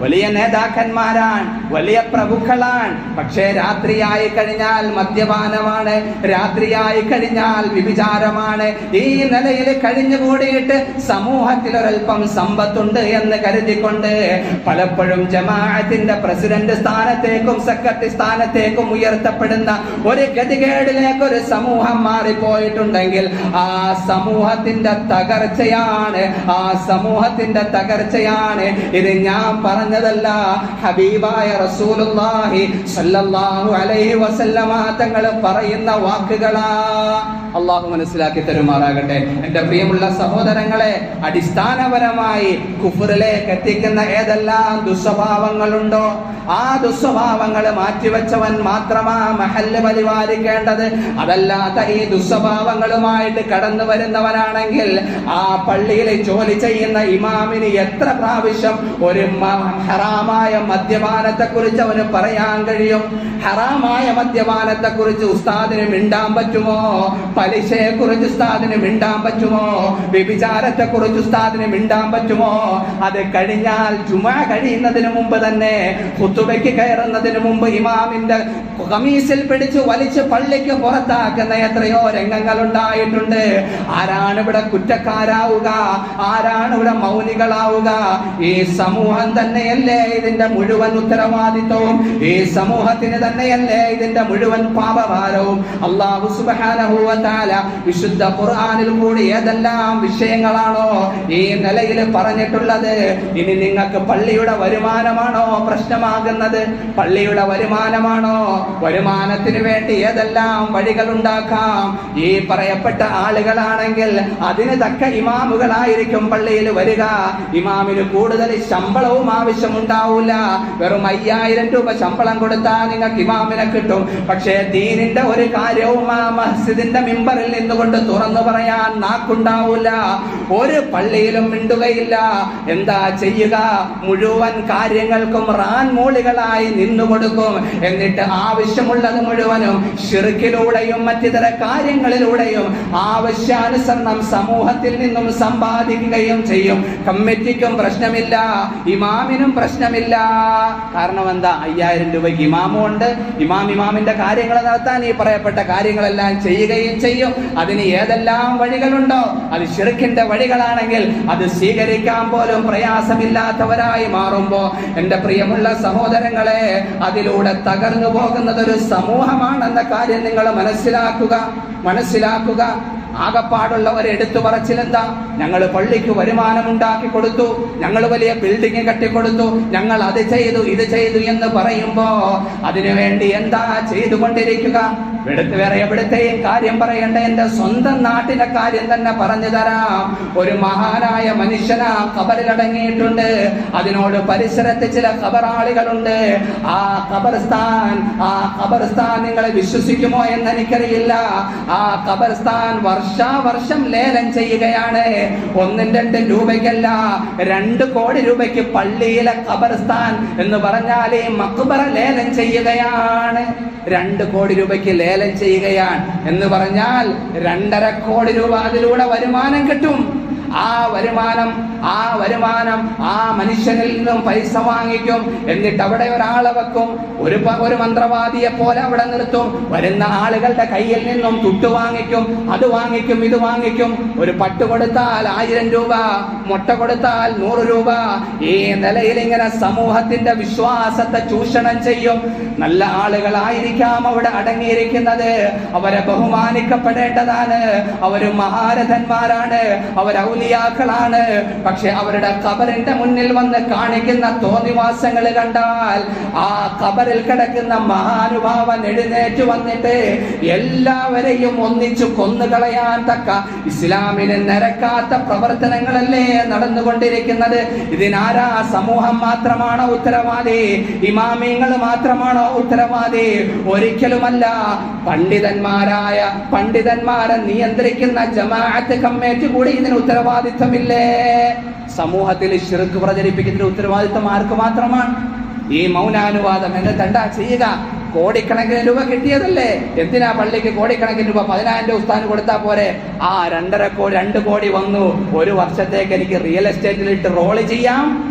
വലിയ നേതാക്കന്മാരാണ് വലിയ പ്രഭുക്കളാണ് പക്ഷേ രാത്രിയായി കഴിഞ്ഞാൽ മദ്യപാനമാണ് രാത്രിയായി കഴിഞ്ഞാൽ വിഭിചാരമാണ് ഈ നിലയിൽ കഴിഞ്ഞുകൂടിയിട്ട് സമൂഹത്തിൽ ഒരൽപ്പം സമ്പത്തുണ്ട് എന്ന് കരുതിക്കൊണ്ട് പലപ്പോഴും ജമാഅത്തിന്റെ പ്രസിഡന്റ് സ്ഥാനത്തേക്കും സെക്രട്ടറി സ്ഥാനത്തേക്കും ഉയർത്തപ്പെടുന്ന ഒരു ഗതികേടിലേക്ക് ഒരു സമൂഹം മാറിപ്പോയിട്ടുണ്ടെങ്കിൽ ആ സമൂഹത്തിന്റെ തകർച്ചയാണ് ആ സമൂഹത്തിന്റെ തകർച്ചയാണ് ഇത് ഞാൻ പറഞ്ഞതല്ല ഹബീബായ റസൂലുള്ളാഹി സ്വല്ലല്ലാഹു അലൈഹി വസല്ലമ തങ്ങൾ പറയുന്ന വാക്കുകളാ അള്ളാഹു മനസ്സിലാക്കി തരുമാറാകട്ടെ എന്റെ പ്രിയമുള്ള സഹോദരങ്ങളെ അടിസ്ഥാനപരമായി കുഫറിലേക്ക് എത്തിക്കുന്ന ഏതെല്ലാം ദുസ്വഭാവങ്ങളുണ്ടോ ആ ദുസ്വഭാവങ്ങൾ മാറ്റിവെച്ചവൻ മാത്രമാ മഹല്ല് പരിപാലിക്കേണ്ടത് അതല്ലാത്ത ഈ ദുസ്വഭാവങ്ങളുമായിട്ട് കടന്നു വരുന്നവനാണെങ്കിൽ ആ പള്ളിയിൽ ജോലി ചെയ്യുന്ന ഇമാമിന് എത്ര പ്രാവശ്യം ഒരു മ- ഹറാമായ മദ്യപാനത്തെ കുറിച്ച് അവന് പറയാൻ കഴിയും ഹറാമായ മദ്യപാനത്തെ കുറിച്ച് ഉസ്താദിന് മിണ്ടാൻ പറ്റുമോ പലിശയെ കുറിച്ച് ഉസ്താദിന് മിണ്ടാൻ പറ്റുമോ വ്യഭിചാരത്തെ കുറിച്ച് ഉസ്താദിന് മിണ്ടാൻ പറ്റുമോ അത് കഴിഞ്ഞാൽ ജുമാ കഴിയുന്നതിന് മുമ്പ് തന്നെ കുത്തുബയ്ക്ക് കയറുന്നതിന് മുമ്പ് ഇമാമിന്റെ കമീസിൽ പിടിച്ച് വലിച്ച് പള്ളിക്ക് പുറത്താക്കുന്ന എത്രയോ രംഗങ്ങൾ ഉണ്ടായിട്ടുണ്ട് ആരാണ് ഇവിടെ കുറ്റക്കാരാവുക ആരാണ് ഇവിടെ മൗനികളാവുക ഈ സമൂഹം തന്നെയല്ലേ ഇതിന്റെ മുഴുവൻ ഉത്തരവാദിത്വവും ഈ സമൂഹത്തിന് തന്നെയല്ലേ ഇതിന്റെ മുഴുവൻ പാപഭാരവും അള്ളാഹു സുബ്ഹാനഹു വ തആല വിശുദ്ധ ഖുർആനിൽ കൂടി ഏതെല്ലാം വിഷയങ്ങളാണോ ഈ നിലയിൽ പറഞ്ഞിട്ടുള്ളത് ഇനി നിങ്ങൾക്ക് പള്ളിയുടെ വരുമാനമാണോ പ്രശ്നമാകുന്നത് പള്ളിയുടെ വരുമാനമാണോ വരുമാനത്തിന് വേണ്ടി ഏതെല്ലാം വഴികൾ ഉണ്ടാക്കാം ഈ പറയപ്പെട്ട ആളുകളാണെങ്കിൽ അതിന് തക്ക ഇമാമുകളായിരിക്കും പള്ളിയിൽ വരിക ഇമാമിന് കൂടുതൽ ശമ്പളവും ആവശ്യമുണ്ടാവൂല വെറും അയ്യായിരം രൂപ ശമ്പളം കൊടുത്താൽ നിങ്ങൾക്ക് ഇമാമിനെ കിട്ടും പക്ഷേ ദീനിന്റെ ഒരു കാര്യവും ആ മസ്ജിദിന്റെ മിമ്പറിൽ നിന്നുകൊണ്ട് തുറന്നു പറയാൻ നാക്കുണ്ടാവൂല ഒരു പള്ളിയിലും മിണ്ടുകയില്ല എന്താ ചെയ്യുക മുഴുവൻ കാര്യങ്ങൾക്കും റാൻ മൂളികളായി നിന്നു കൊടുക്കും എന്നിട്ട് ആവശ്യമുള്ളത് മുഴുവനും ഷിർക്കിലൂടെയും മറ്റിതര കാര്യങ്ങളിലൂടെയും ആവശ്യാനുസരണം സമൂഹത്തിൽ നിന്നും സമ്പാദിക്കുകയും ചെയ്യും കമ്മിറ്റിക്കും പ്രശ്നമില്ല ഇമാമിനും പ്രശ്നമില്ല കാരണം എന്താ അയ്യായിരം രൂപയ്ക്ക് ഇമാമും ഉണ്ട് ഇമാം ഇമാമിന്റെ കാര്യങ്ങൾ നടത്താൻ ഈ പറയപ്പെട്ട കാര്യങ്ങളെല്ലാം ചെയ്യുകയും ചെയ്യും അതിന് ഏതെല്ലാം വഴികളുണ്ടോ അത് ഷിർക്കിന്റെ വഴികളാണെങ്കിൽ അത് സ്വീകരിക്കാൻ പോലും പ്രയാസമില്ലാത്തവരായി മാറുമ്പോ എന്റെ പ്രിയമുള്ള സഹോദരങ്ങളെ അതിലൂടെ തകർന്നു പോകുന്നത് ഒരു സമൂഹമാണെന്ന കാര്യം നിങ്ങൾ മനസ്സിലാക്കുക മനസ്സിലാക്കുക ആകപ്പാടുള്ള ഒരു എടുത്തു പറച്ചിലെന്താ ഞങ്ങൾ പള്ളിക്ക് വരുമാനം ഉണ്ടാക്കി കൊടുത്തു ഞങ്ങൾ വലിയ ബിൽഡിംഗ് കെട്ടിക്കൊടുത്തു ഞങ്ങൾ അത് ചെയ്തു ഇത് ചെയ്തു എന്ന് പറയുമ്പോ അതിനുവേണ്ടി എന്താ ചെയ്തുകൊണ്ടിരിക്കുക എടുത്ത് വേറെ എവിടത്തെയും കാര്യം പറയേണ്ട എന്റെ സ്വന്തം നാട്ടിലെ കാര്യം തന്നെ പറഞ്ഞു തരാം ഒരു മഹാനായ മനുഷ്യന കബറിലടങ്ങിയിട്ടുണ്ട് അതിനോട് പരിസരത്ത് ചില കബറാളികളുണ്ട് ആ ഖബർസ്ഥാൻ ആ ഖബർസ്ഥാൻ നിങ്ങളെ വിശ്വസിക്കുമോ എന്ന് എനിക്കറിയില്ല ആ ഖബർസ്ഥാൻ വർഷാവർഷം ലേലം ചെയ്യുകയാണ് ഒന്നും രണ്ടും രൂപയ്ക്കല്ല രണ്ട് കോടി രൂപയ്ക്ക് പള്ളിയിലെ ഖബർസ്ഥാൻ എന്ന് പറഞ്ഞാൽ ഈ മക്ബറ ലേലം ചെയ്യുകയാണ് രണ്ട് കോടി രൂപയ്ക്ക് ലേലം ചെയ്യുകയാണ് എന്ന് പറഞ്ഞാൽ രണ്ടര കോടി രൂപ അതിലൂടെ വരുമാനം കിട്ടും ആ വരുമാനം ആ വരുമാനം ആ മനുഷ്യനിൽ നിന്നും പൈസ വാങ്ങിക്കും എന്നിട്ട് അവിടെ ഒരാളെ വെക്കും ഒരു പ- ഒരു മന്ത്രവാദിയെ പോലെ അവിടെ നിർത്തും വരുന്ന ആളുകളുടെ കയ്യിൽ നിന്നും തുട്ട് വാങ്ങിക്കും അത് വാങ്ങിക്കും ഇത് വാങ്ങിക്കും ഒരു പട്ട് കൊടുത്താൽ ആയിരം രൂപ മുട്ട കൊടുത്താൽ നൂറ് രൂപ ഈ നിലയിൽ ഇങ്ങനെ സമൂഹത്തിന്റെ വിശ്വാസത്തെ ചൂഷണം ചെയ്യും നല്ല ആളുകളായിരിക്കാം അവിടെ അടങ്ങിയിരിക്കുന്നത് അവരെ ബഹുമാനിക്കപ്പെടേണ്ടതാണ് അവര് മഹാരഥന്മാരാണ് അവർ ഔലിയാക്കളാണ് പക്ഷെ അവരുടെ ഖബറിന്റെ മുന്നിൽ വന്ന് കാണിക്കുന്ന തോന്നിവാസങ്ങൾ കണ്ടാൽ ആ ഖബറിൽ കിടക്കുന്ന മഹാനുഭാവൻ എഴുന്നേറ്റ് വന്നിട്ട് എല്ലാവരെയും ഒന്നിച്ചു കൊന്നുകളയാൻ തക്ക ഇസ്ലാമിന് നിരക്കാത്ത പ്രവർത്തനങ്ങളല്ലേ നടന്നുകൊണ്ടിരിക്കുന്നത് ഇതിനാരാ സമൂഹം മാത്രമാണോ ഉത്തരവാദി ഇമാമിങ്ങൾ മാത്രമാണോ ഉത്തരവാദി ഒരിക്കലുമല്ല പണ്ഡിതന്മാരായ പണ്ഡിതന്മാരെ നിയന്ത്രിക്കുന്ന ജമാഅത്ത് കമ്മിറ്റി കൂടി ഇതിന് ഉത്തരവാദിത്വമില്ലേ സമൂഹത്തിൽ ഷിർക്ക് പ്രചരിപ്പിക്കുന്നതിന് ഉത്തരവാദിത്വം ആർക്ക് മാത്രമാണ് ഈ മൗനാനുവാദം എന്ന് തണ്ട ചെയ്യുക കോടിക്കണക്കിന് രൂപ കിട്ടിയതല്ലേ എന്തിനാ പള്ളിക്ക് കോടിക്കണക്കിന് രൂപ പതിനായിരം രൂപ ഉസ്താന് കൊടുത്താൽ പോരെ ആ രണ്ടര കോടി രണ്ട് കോടി വന്നു ഒരു വർഷത്തേക്ക് എനിക്ക് റിയൽ എസ്റ്റേറ്റിൽ ഇട്ട് റോള് ചെയ്യാം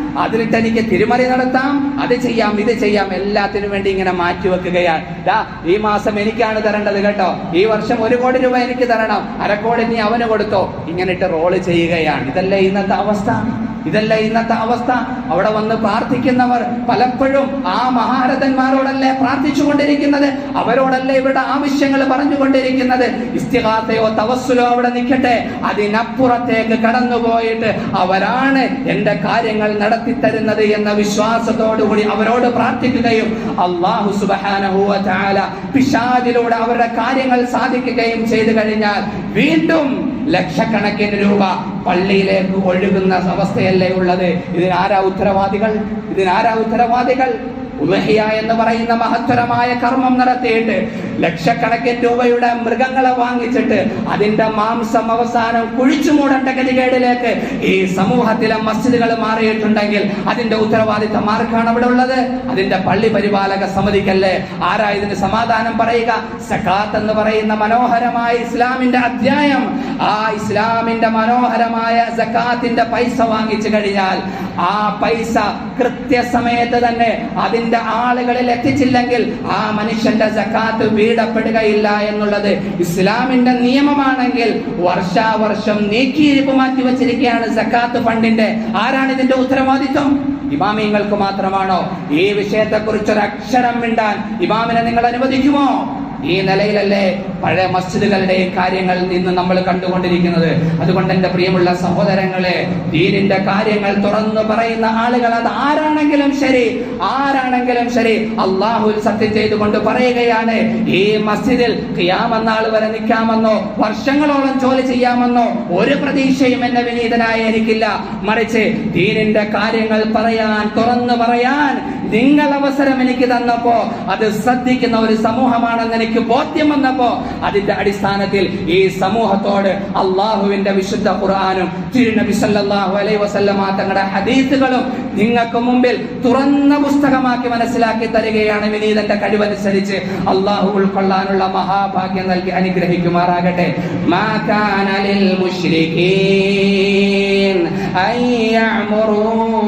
അതിലിട്ട് എനിക്ക് തിരുമറി നടത്താം അത് ചെയ്യാം ഇത് ചെയ്യാം എല്ലാത്തിനും വേണ്ടി ഇങ്ങനെ മാറ്റിവെക്കുകയാണ് ദാ ഈ മാസം എനിക്കാണ് തരേണ്ടത് കേട്ടോ ഈ വർഷം ഒരു കോടി രൂപ എനിക്ക് തരണം അരക്കോടി നീ അവന് കൊടുത്തോ ഇങ്ങനെ ഇട്ട് റോള് ചെയ്യുകയാണ് ഇതല്ലേ ഇന്നത്തെ അവസ്ഥ ഇതല്ല ഇന്നത്തെ അവസ്ഥ അവിടെ വന്ന് പ്രാർത്ഥിക്കുന്നവർ പലപ്പോഴും ആ മഹാരഥന്മാരോടല്ലേ പ്രാർത്ഥിച്ചു കൊണ്ടിരിക്കുന്നത് അവരോടല്ലേ ഇവിടെ ആവശ്യങ്ങൾ പറഞ്ഞുകൊണ്ടിരിക്കുന്നത് ഇസ്തിഹാസയോ തവസ്സുലോ അവിടെ നിൽക്കട്ടെ അതിനപ്പുറത്തേക്ക് കടന്നുപോയിട്ട് അവരാണ് എന്റെ കാര്യങ്ങൾ നടത്തി തരുന്നത് എന്ന വിശ്വാസത്തോടുകൂടി അവരോട് പ്രാർത്ഥിക്കുകയും അള്ളാഹു സുബാനഹുവ ചാല പിശാദിലൂടെ അവരുടെ കാര്യങ്ങൾ സാധിക്കുകയും ചെയ്തു കഴിഞ്ഞാൽ വീണ്ടും ലക്ഷക്കണക്കിന് രൂപ പള്ളിയിലേക്ക് ഒഴുകുന്ന അവസ്ഥയല്ലേ ഉള്ളത് ഇതിനാരാ ഉത്തരവാദികൾ ഇതിനാരാ ഉത്തരവാദികൾ ഉലഹിയ എന്ന് പറയുന്ന മഹത്തരമായ കർമ്മം നടത്തിയിട്ട് ലക്ഷക്കണക്കിന് രൂപയുടെ മൃഗങ്ങളെ വാങ്ങിച്ചിട്ട് അതിന്റെ മാംസം അവസാനം കുഴിച്ചു മൂടേണ്ട ഗതികേടിലേക്ക് ഈ സമൂഹത്തിലെ മസ്ജിദുകൾ മാറിയിട്ടുണ്ടെങ്കിൽ അതിന്റെ ഉത്തരവാദിത്തം ആർക്കാണ് അവിടെ ഉള്ളത് അതിന്റെ പള്ളി പരിപാലക സമിതിക്കല്ലേ ആരാ ഇതിന് സമാധാനം പറയുക സക്കാത്ത് എന്ന് പറയുന്ന മനോഹരമായ ഇസ്ലാമിന്റെ അധ്യായം ആ ഇസ്ലാമിന്റെ മനോഹരമായ സക്കാത്തിന്റെ പൈസ വാങ്ങിച്ചു കഴിഞ്ഞാൽ ആ പൈസ കൃത്യസമയത്ത് തന്നെ അതിന്റെ ആളുകളിൽ എത്തിച്ചില്ലെങ്കിൽ ആ മനുഷ്യന്റെ സക്കാത്ത് വീടപ്പെടുകയില്ല എന്നുള്ളത് ഇസ്ലാമിന്റെ നിയമമാണെങ്കിൽ വർഷാവർഷം നീക്കിയിരിപ്പ് മാറ്റി വച്ചിരിക്കുകയാണ് സക്കാത്ത് ഫണ്ടിന്റെ ആരാണ് ഇതിന്റെ ഉത്തരവാദിത്വം ഇമാമിങ്ങൾക്ക് മാത്രമാണോ ഈ വിഷയത്തെക്കുറിച്ച് ഒരു അക്ഷരം മിണ്ടാൻ ഇമാമിനെ നിങ്ങൾ അനുവദിക്കുമോ ഈ നിലയിലല്ലേ പഴയ മസ്ജിദുകളുടെയും കാര്യങ്ങൾ ഇന്ന് നമ്മൾ കണ്ടുകൊണ്ടിരിക്കുന്നത് അതുകൊണ്ട് എന്റെ പ്രിയമുള്ള സഹോദരങ്ങളെ ദീനിന്റെ കാര്യങ്ങൾ തുറന്നു പറയുന്ന ആളുകൾ അത് ആരാണെങ്കിലും ശരി ആരാണെങ്കിലും ശരി അള്ളാഹുൽ സത്യം ചെയ്തുകൊണ്ട് പറയുകയാണ് ഈ മസ്ജിദിൽ ഖിയാമെന്നാൾ വരെ നിൽക്കാമെന്നോ വർഷങ്ങളോളം ജോലി ചെയ്യാമെന്നോ ഒരു പ്രതീക്ഷയും എന്നെ വിനീതനായ എനിക്കില്ല മറിച്ച് ദീനിന്റെ കാര്യങ്ങൾ പറയാൻ തുറന്നു പറയാൻ നിങ്ങൾ അവസരം എനിക്ക് തന്നപ്പോ അത് ശ്രദ്ധിക്കുന്ന ഒരു സമൂഹമാണെന്ന് എനിക്ക് ബോധ്യം വന്നപ്പോ അതിന്റെ അടിസ്ഥാനത്തിൽ ഈ സമൂഹത്തോട് അള്ളാഹുവിന്റെ വിശുദ്ധ ഖുർആാനും തിരുനബി സല്ലല്ലാഹു അലൈഹി വസല്ലമ തങ്ങളുടെ ഹദീസുകളും നിങ്ങൾക്ക് മുമ്പിൽ തുറന്ന പുസ്തകമാക്കി മനസ്സിലാക്കി തരികയാണ് വിനീതന്റെ കഴിവനുസരിച്ച് അള്ളാഹു ഉൾക്കൊള്ളാനുള്ള മഹാഭാഗ്യം നൽകി അനുഗ്രഹിക്കുമാറാകട്ടെ മാ കാന ലിൽ മുശ്രികീൻ അൻ യഅ്മുറൂ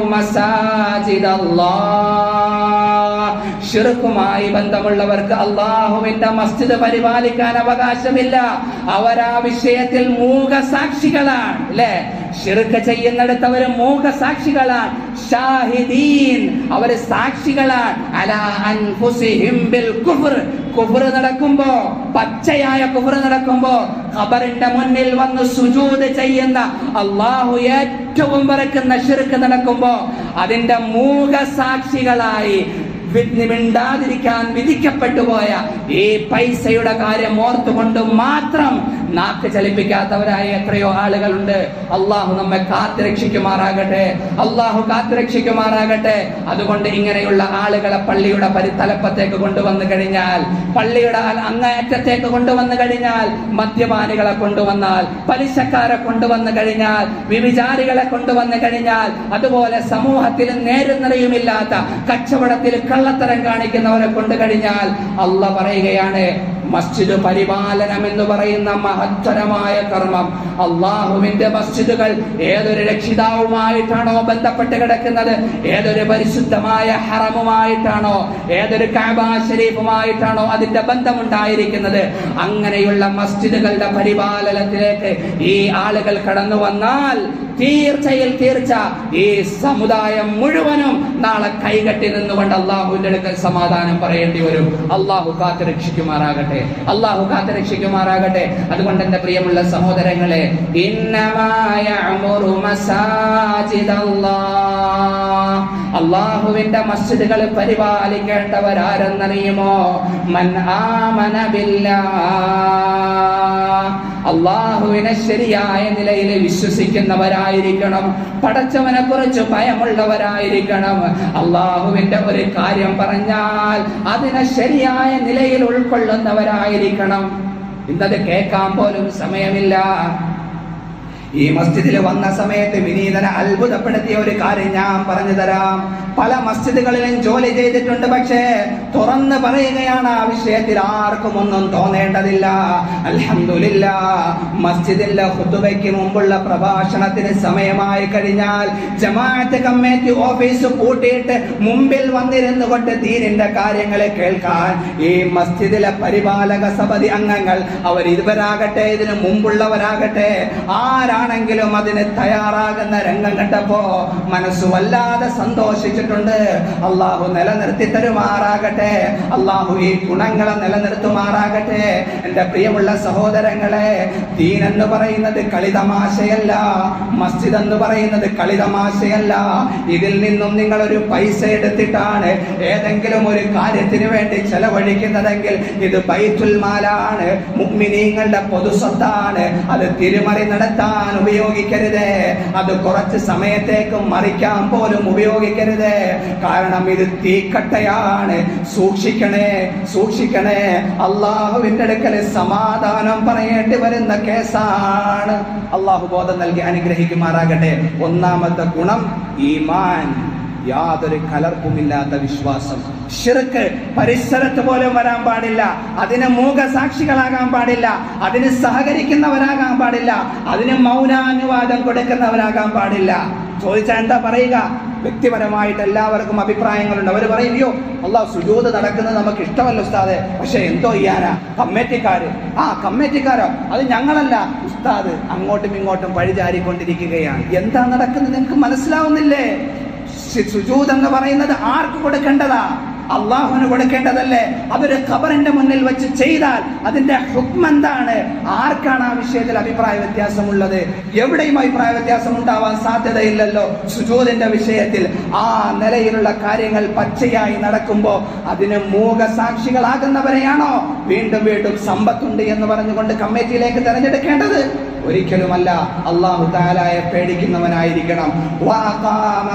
മസാജിദല്ലാഹ് ഷിർക്കുമായി ബന്ധമുള്ളവർക്ക് അള്ളാഹുവിന്റെ മസ്ജിദ് പരിപാലിക്കാൻ അവകാശമില്ല അവരാ വിഷയത്തിൽ മൂകസാക്ഷികളാണ് അല്ലെ ഷിർക്ക് ചെയ്യുന്നിടത്ത് അവര് മൂകസാക്ഷികളാണ് ഷാഹിദീൻ അവര് സാക്ഷികളാണ് അലാ അൻഫുസിഹിം ബിൽ കുഫ്ർ കുഫർ നടക്കുമ്പോ പച്ചയായ കുഫർ നടക്കുമ്പോ ഖബറിന്റെ മുന്നിൽ വന്ന് സുജൂദ് ചെയ്യുന്ന അള്ളാഹു ഏറ്റവും വെറുക്കുന്ന ഷിർക്ക് നടക്കുമ്പോ അതിന്റെ മൂകസാക്ഷികളായി വി- മിണ്ടാതിരിക്കാൻ വിധിക്കപ്പെട്ടു പോയ ഈ പൈസയുടെ കാര്യം ഓർത്തുകൊണ്ട് മാത്രം നാക്ക് ചലിപ്പിക്കാത്തവരായ എത്രയോ ആളുകളുണ്ട് അള്ളാഹു നമ്മെ കാത്തുരക്ഷിക്കുമാറാകട്ടെ അള്ളാഹു കാത്തുരക്ഷിക്കുമാറാകട്ടെ അതുകൊണ്ട് ഇങ്ങനെയുള്ള ആളുകളെ പള്ളിയുടെ പരിത്തലപ്പത്തേക്ക് കൊണ്ടുവന്നു കഴിഞ്ഞാൽ പള്ളിയുടെ അ- അങ്ങേയറ്റത്തേക്ക് കൊണ്ടുവന്നു കഴിഞ്ഞാൽ മദ്യപാനികളെ കൊണ്ടുവന്നാൽ പലിശക്കാരെ കൊണ്ടുവന്നു കഴിഞ്ഞാൽ വിവിചാരികളെ കൊണ്ടുവന്നു കഴിഞ്ഞാൽ അതുപോലെ സമൂഹത്തിൽ നേരും നിറയുമില്ലാത്ത കച്ചവടത്തിൽ കള്ളത്തരം കാണിക്കുന്നവരെ കൊണ്ടു കഴിഞ്ഞാൽ അല്ല പറയുകയാണ് മസ്ജിദ് പരിപാലനം എന്ന് പറയുന്ന മഹത്തരമായ കർമ്മം അള്ളാഹുവിന്റെ മസ്ജിദുകൾ ഏതൊരു രക്ഷിതാവുമായിട്ടാണോ ബന്ധപ്പെട്ട് കിടക്കുന്നത് ഏതൊരു പരിശുദ്ധമായ ഹറമുമായിട്ടാണോ ഏതൊരു കാബ ഷരീഫുമായിട്ടാണോ അതിന്റെ ബന്ധമുണ്ടായിരിക്കുന്നത് അങ്ങനെയുള്ള മസ്ജിദുകളുടെ പരിപാലനത്തിലേക്ക് ഈ ആളുകൾ കടന്നു വന്നാൽ തീർച്ചയിൽ തീർച്ച ഈ സമുദായം മുഴുവനും നാളെ കൈകെട്ടി നിന്നുകൊണ്ട് അള്ളാഹുവിന്റെ അടുക്കൽ സമാധാനം പറയേണ്ടി വരും അള്ളാഹു കാത്തു രക്ഷിക്കുമാറാകട്ടെ അള്ളാഹു കാത്തു രക്ഷിക്കുമാറാകട്ടെ അതുകൊണ്ട് എന്റെ പ്രിയമുള്ള സഹോദരങ്ങളെ ഇന്നമായ അള്ളാഹുവിന്റെ മസ്ജിദുകൾ പരിപാലിക്കേണ്ടവരാരെന്നറിയുമോ മൻ ആമന ബില്ലാ അള്ളാഹുവിനെ ശരിയായ നിലയിൽ വിശ്വസിക്കുന്നവരായിരിക്കണം പടച്ചവനെ കുറിച്ച് ഭയമുള്ളവരായിരിക്കണം അള്ളാഹുവിന്റെ ഒരു കാര്യം പറഞ്ഞാൽ അതിനെ ശരിയായ നിലയിൽ ഉൾക്കൊള്ളുന്നവരായിരിക്കണം ഇന്നത് കേൾക്കാൻ പോലും സമയമില്ല ഈ മസ്ജിദിൽ വന്ന സമയത്ത് വിനീതനെ അത്ഭുതപ്പെടുത്തിയ ഒരു കാര്യം ഞാൻ പറഞ്ഞു തരാം പല മസ്ജിദുകളിലും ജോലി ചെയ്തിട്ടുണ്ട് പക്ഷേ തുറന്ന് പറയുകയാണ് ആ വിഷയത്തിൽ ആർക്കും ഒന്നും തോന്നേണ്ടതില്ല അൽഹംദുലില്ല മസ്ജിദിന്റെ ഹുത്തുബയ്ക്ക് മുമ്പുള്ള പ്രഭാഷണത്തിന് സമയമായി കഴിഞ്ഞാൽ ജമാഅത്ത് കമ്മിറ്റി ഓഫീസ് പൂട്ടിയിട്ട് മുമ്പിൽ വന്നിരുന്നു കൊണ്ട് ദീനിന്റെ കാര്യങ്ങളെ കേൾക്കാൻ ഈ മസ്ജിദിലെ പരിപാലക സമിതി അംഗങ്ങൾ അവർ ഇതുവരാകട്ടെ ഇതിനു മുമ്പുള്ളവരാകട്ടെ ആരാണെങ്കിലും അതിന് തയ്യാറാകുന്ന രംഗം കണ്ടപ്പോ മനസ്സ് വല്ലാതെ സന്തോഷിച്ചിട്ടുണ്ട് അള്ളാഹു നിലനിർത്തി തരുമാറാകട്ടെ അള്ളാഹു ഈ ഗുണങ്ങളെ നിലനിർത്തുമാറാകട്ടെ എന്റെ പ്രിയമുള്ള സഹോദരങ്ങളെ ദീൻ എന്ന് പറയുന്നത് കളിതമാശയല്ല മസ്ജിദ് എന്ന് പറയുന്നത് കളിതമാശയല്ല ഇതിൽ നിന്നും നിങ്ങൾ ഒരു പൈസ എടുത്തിട്ടാണ് ഏതെങ്കിലും ഒരു കാര്യത്തിന് വേണ്ടി ചെലവഴിക്കുന്നതെങ്കിൽ ഇത് ബൈത്തുൽ മാലാണ് മുഅ്മിനീങ്ങളുടെ പൊതുസ്വത്താണ് അത് തിരുമറി നടത്താൻ ഉപയോഗിക്കരുത് അത് കുറച്ച് സമയത്തേക്ക് മറിക്കാൻ പോലും ഉപയോഗിക്കരുത് കാരണം ഇത് തീക്കട്ടയാണ് സൂക്ഷിക്കണേ സൂക്ഷിക്കണേ അള്ളാഹുവിന്റെ അടുക്കൽ സമാധാനം പറയേണ്ടി വരുന്ന കേസാണ് അള്ളാഹു ബോധം നൽകി അനുഗ്രഹിക്കുമാറാകട്ടെ ഒന്നാമത്തെ ഗുണം ഈമാൻ യാതൊരു കലർപ്പുമില്ലാത്ത വിശ്വാസം ഷിർക്ക് പരിസരത്ത് പോലും വരാൻ പാടില്ല അതിന് മൂകസാക്ഷികളാകാൻ പാടില്ല അതിന് സഹകരിക്കുന്നവരാകാൻ പാടില്ല അതിന് മൗനാനുവാദം കൊടുക്കുന്നവരാകാൻ പാടില്ല ചോദിച്ചാൽ എന്താ പറയുക വ്യക്തിപരമായിട്ട് എല്ലാവർക്കും അഭിപ്രായങ്ങളുണ്ട് അവർ പറയും അയ്യോ അള്ളാഹ് സുജൂത് നടക്കുന്നത് നമുക്ക് ഇഷ്ടമല്ല ഉസ്താദെ പക്ഷെ എന്തോ ചെയ്യാനാ കമ്മിറ്റിക്കാര് ആ കമ്മിറ്റിക്കാരോ അത് ഞങ്ങളല്ല ഉസ്താദ് അങ്ങോട്ടും ഇങ്ങോട്ടും പഴിചാരിക്കൊണ്ടിരിക്കുകയാണ് എന്താ നടക്കുന്നത് നിങ്ങൾക്ക് മനസ്സിലാവുന്നില്ലേ സു- സുജൂദ് എന്ന് പറയുന്നത് ആർക്ക് കൊടുക്കേണ്ടതാ അള്ളാഹുവിന് കൊടുക്കേണ്ടതല്ലേ അതൊരു ഖബറിന്റെ മുന്നിൽ വെച്ച് ചെയ്താൽ അതിന്റെ ഹുക്ം എന്താണ് ആർക്കാണ് ആ വിഷയത്തിൽ അഭിപ്രായ വ്യത്യാസമുള്ളത് എവിടെയും അഭിപ്രായ വ്യത്യാസം ഉണ്ടാവാൻ സാധ്യതയില്ലല്ലോ സുജൂദിന്റെ വിഷയത്തിൽ ആ നിലയിലുള്ള കാര്യങ്ങൾ പച്ചയായി നടക്കുമ്പോൾ അതിന് മൂകസാക്ഷികളാകുന്നവരെയാണോ വീണ്ടും വീണ്ടും സമ്പത്തുണ്ട് എന്ന് പറഞ്ഞുകൊണ്ട് കമ്മിറ്റിയിലേക്ക് തെരഞ്ഞെടുക്കേണ്ടത് ഒരിക്കലുമല്ല അള്ളാഹു താലായെ പേടിക്കുന്നവനായിരിക്കണം വഅഖാമ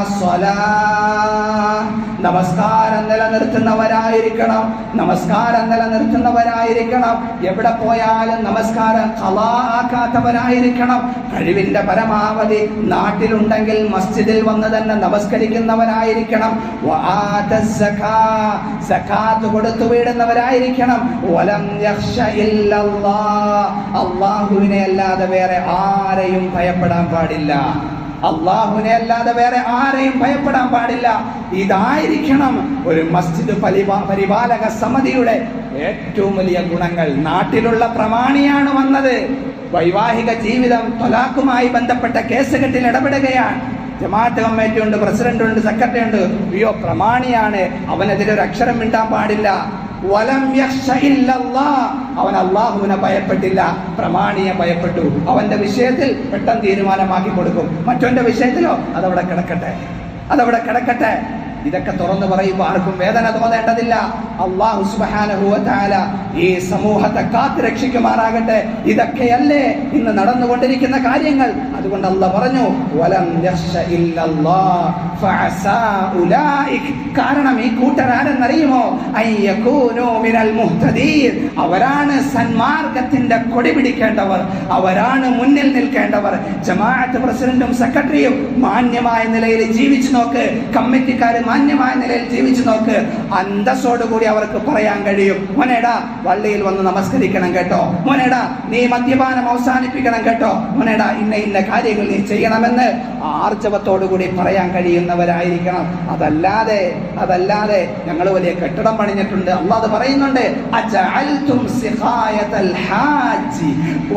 സ്വലാ. നമസ്കാരം നിലനിർത്തുന്നവരായിരിക്കണം നമസ്കാരം നിലനിർത്തുന്നവരായിരിക്കണം എവിടെ പോയാലും നമസ്കാരം ഖലാ ആക്കാത്തവരായിരിക്കണം കഴിവിന്റെ പരമാവധി നാട്ടിലുണ്ടെങ്കിൽ മസ്ജിദിൽ വന്ന് തന്നെ നമസ്കരിക്കുന്നവരായിരിക്കണം വആത സക്കാ. സക്കാത്ത് കൊടുത്തു വീടുന്നവരായിരിക്കണം വലം യഖ്ശ ഇല്ലല്ലാഹ്. അള്ളാഹുവിനെ അല്ലാതെ വേറെ ആരെയും ഭയപ്പെടാൻ പാടില്ല അള്ളാഹുവിനെ അല്ലാതെ വേറെ ആരെയും ഭയപ്പെടാൻ പാടില്ല ഇതായിരിക്കണം ഒരു മസ്ജിദ് പരിപാ- പരിപാലക സമിതിയുടെ ഏറ്റവും വലിയ ഗുണങ്ങൾ നാട്ടിലുള്ള പ്രമാണിയാണ് വന്നത് വൈവാഹിക ജീവിതം തൊലാക്കുമായി ബന്ധപ്പെട്ട കേസുകെട്ടിൽ ഇടപെടുകയാണ് ജമാഅത്ത് കമ്മിറ്റി ഉണ്ട് പ്രസിഡന്റ് ഉണ്ട് സെക്രട്ടറി ഉണ്ട് അയ്യോ പ്രമാണിയാണ് അവനെതിരെ ഒരു അക്ഷരം മിണ്ടാൻ പാടില്ല വലം യഖ്ശ ഇല്ലല്ലാഹ്. അവൻ അള്ളാഹുവിനെ ഭയപ്പെട്ടില്ല പ്രമാണിയെ ഭയപ്പെട്ടു അവന്റെ വിഷയത്തിൽ പെട്ടെന്ന് തീരുമാനമാക്കി കൊടുക്കും മറ്റവന്റെ വിഷയത്തിലോ അതവിടെ കിടക്കട്ടെ അതവിടെ കിടക്കട്ടെ ഇതൊക്കെ തുറന്നു പറയുമ്പോൾ ആർക്കും വേദന തോന്നേണ്ടതില്ല അള്ളാഹു സുബ്ഹാനഹു വ തആല ഈ സമൂഹത്തെ കാത്തു രക്ഷിക്കുമാറാകട്ടെ ഇതൊക്കെയല്ലേ ഇന്ന് നടന്നുകൊണ്ടിരിക്കുന്ന കാര്യങ്ങൾ അതുകൊണ്ട് അള്ളാഹ് പറഞ്ഞു വലം യഖ്ശ ഇല്ലല്ലാഹ് ഫഅസാ ഉലൈക് കാരണം ഈ കൂട്ടരാരെന്നറിയുമോ അയ്യകൂനു മിനൽ മുഹ്തദീൻ അവരാണ് സന്മാർഗത്തിന്റെ കൊടി പിടിക്കേണ്ടവർ അവരാണ് മുന്നിൽ നിൽക്കേണ്ടവർ ജമാഅത്ത് പ്രസിഡന്റും സെക്രട്ടറിയും മാന്യമായ നിലയിൽ ജീവിച്ചു നോക്ക് കമ്മിറ്റിക്കാര് മാന്യമായ നിലയിൽ ജീവിച്ചു നോക്ക് അന്തസ്സോടുകൂടി അവർക്ക് പറയാൻ കഴിയും മോനേടാ പള്ളിയിൽ വന്ന് നമസ്കരിക്കണം കേട്ടോ മോനേടാ നീ മദ്യപാനം അവസാനിപ്പിക്കണം കേട്ടോ മോനേടാ ഇന്ന ഇന്ന കാര്യങ്ങൾ നീ ചെയ്യണമെന്ന് ആർജവത്തോടുകൂടി പറയാൻ കഴിയുന്നവരായിരിക്കണം അതല്ലാതെ അതല്ലാതെ ഞങ്ങൾ വലിയ കെട്ടിടം പണിഞ്ഞിട്ടുണ്ട് അള്ളാഹ് പറയുന്നുണ്ട് അജഅൽതും സിഖായതൽ ഹാജി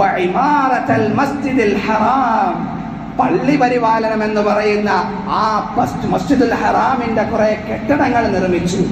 വഇമാറതൽ മസ്ജിദിൽ ഹറാം പള്ളി പരിപാലനം എന്ന് പറയുന്ന ആ പസ്- മസ്ജിദുൽ ഹറാമിന്റെ കുറെ കെട്ടിടങ്ങൾ നിർമ്മിച്ചു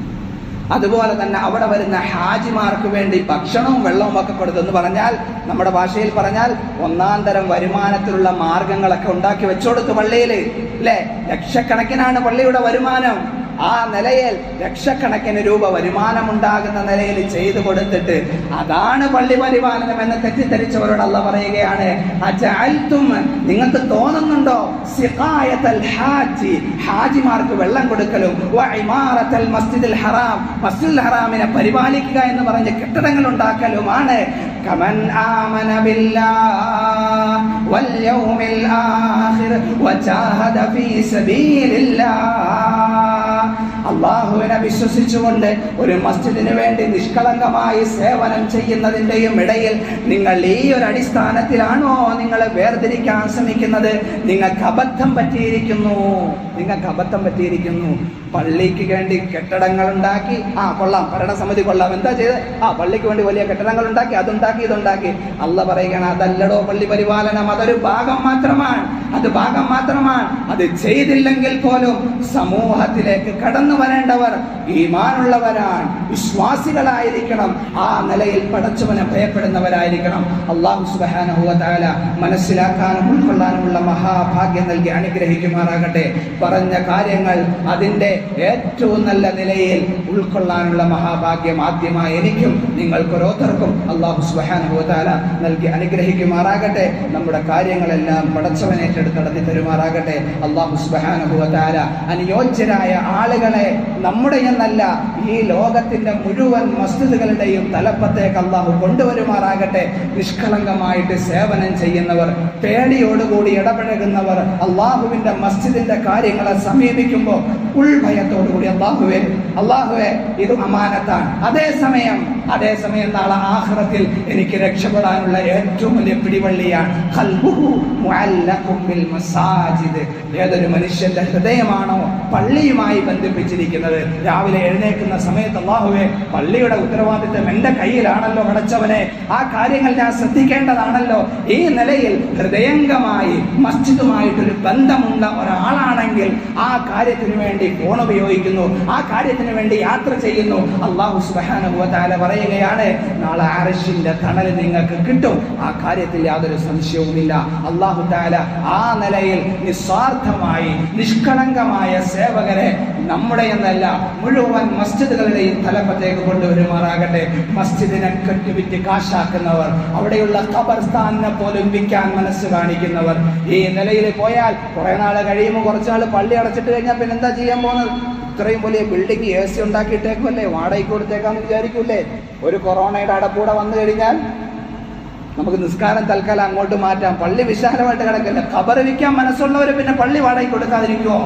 അതുപോലെ തന്നെ അവിടെ വരുന്ന ഹാജിമാർക്ക് വേണ്ടി ഭക്ഷണവും വെള്ളവും ഒക്കെ കൊടുത്തെന്ന് പറഞ്ഞാൽ നമ്മുടെ ഭാഷയിൽ പറഞ്ഞാൽ ഒന്നാം തരം വരുമാനത്തിലുള്ള മാർഗങ്ങളൊക്കെ ഉണ്ടാക്കി വെച്ചുകൊടുത്തു പള്ളിയിൽ അല്ലേ ലക്ഷക്കണക്കിനാണ് പള്ളിയുടെ വരുമാനം ആ നിലയിൽ ലക്ഷക്കണക്കിന് രൂപ വരുമാനമുണ്ടാകുന്ന നിലയിൽ ചെയ്തു കൊടുത്തിട്ട് അതാണ് പള്ളി പരിപാലനം എന്ന് തെറ്റിദ്ധരിച്ചവരോട് അല്ല പറയുകയാണ് അജഅൽതും നിങ്ങൾക്ക് തോന്നുന്നുണ്ടോ സിഖായത്തൽ ഹാജി ഹാജിമാർക്ക് വെള്ളം കൊടുക്കലും വ ഇമാറത്തൽ മസ്ജിദുൽ ഹറാം മസ്ജിദുൽ ഹറാമിനെ പരിപാലിക്കുക എന്ന് പറഞ്ഞ് കെട്ടിടങ്ങൾ ഉണ്ടാക്കലുമാണ് കമൻ ആമന ബില്ലാഹ് വൽ യൗമിൽ ആഖിർ വജാഹദ ഫീ സബീലില്ലാഹ് അള്ളാഹുവിനെ വിശ്വസിച്ചുകൊണ്ട് ഒരു മസ്ജിദിന് വേണ്ടി നിഷ്കളങ്കമായി സേവനം ചെയ്യുന്നതിൻ്റെയും ഇടയിൽ നിങ്ങൾ ഈ ഒരു അടിസ്ഥാനത്തിലാണോ നിങ്ങൾ വേർതിരിക്കാൻ ശ്രമിക്കുന്നത് നിങ്ങൾക്ക് അബദ്ധം പറ്റിയിരിക്കുന്നു നിങ്ങൾക്ക് അബദ്ധം പറ്റിയിരിക്കുന്നു പള്ളിക്ക് വേണ്ടി കെട്ടിടങ്ങൾ ഉണ്ടാക്കി ആ കൊള്ളാം ഭരണസമിതി കൊള്ളാം എന്താ ചെയ്ത് ആ പള്ളിക്ക് വേണ്ടി വലിയ കെട്ടിടങ്ങൾ ഉണ്ടാക്കി അതുണ്ടാക്കി ഇതുണ്ടാക്കി അല്ല പറയുകയാണ് അതല്ലടോ പള്ളി പരിപാലനം അതൊരു ഭാഗം മാത്രമാണ് അത് ഭാഗം മാത്രമാണ് അത് ചെയ്തില്ലെങ്കിൽ പോലും സമൂഹത്തിലേക്ക് കടന്നു വരേണ്ടവർ ഈമാനുള്ളവരാണ് വിശ്വാസികളായിരിക്കണം ആ നിലയിൽ പടച്ചവനെ ഭയപ്പെടുന്നവരായിരിക്കണം അള്ളാഹു സുബാനുഭവത്താല മനസ്സിലാക്കാനും ഉൾക്കൊള്ളാനുമുള്ള മഹാഭാഗ്യം നൽകി അനുഗ്രഹിക്കുമാറാകട്ടെ പറഞ്ഞ കാര്യങ്ങൾ അതിൻ്റെ ഏറ്റവും നല്ല നിലയിൽ ഉൾക്കൊള്ളാനുള്ള മഹാഭാഗ്യം ആദ്യമായി എനിക്കും നിങ്ങൾക്കൊരോരുത്തർക്കും അള്ളാഹു സുബാനുഭവത്താല നൽകി അനുഗ്രഹിക്കുമാറാകട്ടെ നമ്മുടെ കാര്യങ്ങളെല്ലാം പടച്ചവൻ ഏറ്റെടുത്ത് നടത്തി തരുമാറാകട്ടെ അള്ളാഹു സുബാനുഭവത്താല അനുയോജ്യരായ ആളുകളെ നമ്മുടെ എന്നല്ല ഈ ലോകത്തിന്റെ മുഴുവൻ മസ്ജിദുകളുടെയും തലപ്പത്തേക്ക് അള്ളാഹു കൊണ്ടുവരുമാറാകട്ടെ നിഷ്കളങ്കമായിട്ട് സേവനം ചെയ്യുന്നവർ പേടിയോടുകൂടി ഇടപഴകുന്നവർ അള്ളാഹുവിന്റെ മസ്ജിദിന്റെ കാര്യങ്ങളെ സമീപിക്കുമ്പോൾ ഉൾഭയത്തോടുകൂടി അള്ളാഹുവെ അള്ളാഹുവെ ഇത് അമാനത്താണ് അതേസമയം അതേസമയം നാളെ ആഹ്റത്തിൽ എനിക്ക് രക്ഷപ്പെടാനുള്ള ഏറ്റവും വലിയ പിടിവള്ളിയാണ് ഖൽബുഹു മുഅല്ലഖും ബിൽ മസാജിദ് ഏതൊരു മനുഷ്യന്റെ ഹൃദയമാണോ പള്ളിയുമായി ബന്ധിപ്പിച്ചിരിക്കുന്നത് രാവിലെ എഴുന്നേൽക്കുന്ന സമയത്ത് അള്ളാഹുവെ പള്ളിയുടെ ഉത്തരവാദിത്തം എന്റെ കയ്യിലാണല്ലോ പടച്ചവനെ ആ കാര്യങ്ങൾ ഞാൻ ശ്രദ്ധിക്കേണ്ടതാണല്ലോ ഈ നിലയിൽ ഹൃദയംഗമായി മസ്ജിദുമായിട്ടൊരു ബന്ധമുള്ള ഒരാളാണെങ്കിൽ ആ കാര്യത്തിന് വേണ്ടി ഫോൺ ഉപയോഗിക്കുന്നു ആ കാര്യത്തിന് വേണ്ടി യാത്ര ചെയ്യുന്നു അള്ളാഹു സുബാനുഭവത്താല പറയുകയാണ് നാളെ ആരഷിന്റെ തണൽ നിങ്ങൾക്ക് കിട്ടും ആ കാര്യത്തിൽ യാതൊരു സംശയവുമില്ല അള്ളാഹു താല ആ നിലയിൽ നിസ്വാർത്ഥമായി നിഷ്കളങ്കമായ സേവകരെ നമ്മുടെ എന്നല്ല മുഴുവൻ മസ്ജിദുകളുടെയും തലപ്പത്തേക്ക് കൊണ്ടുവരുമാറാകട്ടെ മസ്ജിദിനെ കെട്ടിവിറ്റ് കാശാക്കുന്നവർ അവിടെയുള്ള ഖബർസ്ഥാനിനെ പോലും വിൽക്കാൻ മനസ്സ് കാണിക്കുന്നവർ ഈ നിലയിൽ പോയാൽ കുറെ നാൾ കഴിയുമ്പോൾ കുറച്ചാൾ പള്ളി അടച്ചിട്ട് കഴിഞ്ഞാൽ പിന്നെ എന്താ ചെയ്യാൻ പോകുന്നത് ഇത്രയും വലിയ ബിൽഡിംഗ് എ സി ഉണ്ടാക്കിയിട്ടേക്കുമല്ലേ വാടകയ്ക്ക് കൊടുത്തേക്കാന്ന് വിചാരിക്കൂലേ ഒരു കൊറോണയുടെ അടപ്പൂടെ വന്നു കഴിഞ്ഞാൽ നമുക്ക് നിസ്കാരം തൽക്കാലം അങ്ങോട്ട് മാറ്റാം പള്ളി വിശാലമായിട്ട് കിടക്കില്ല ഖബർ വിൽക്കാൻ മനസ്സുള്ളവർ പിന്നെ പള്ളി വാടകയ്ക്ക് കൊടുക്കാതിരിക്കുമോ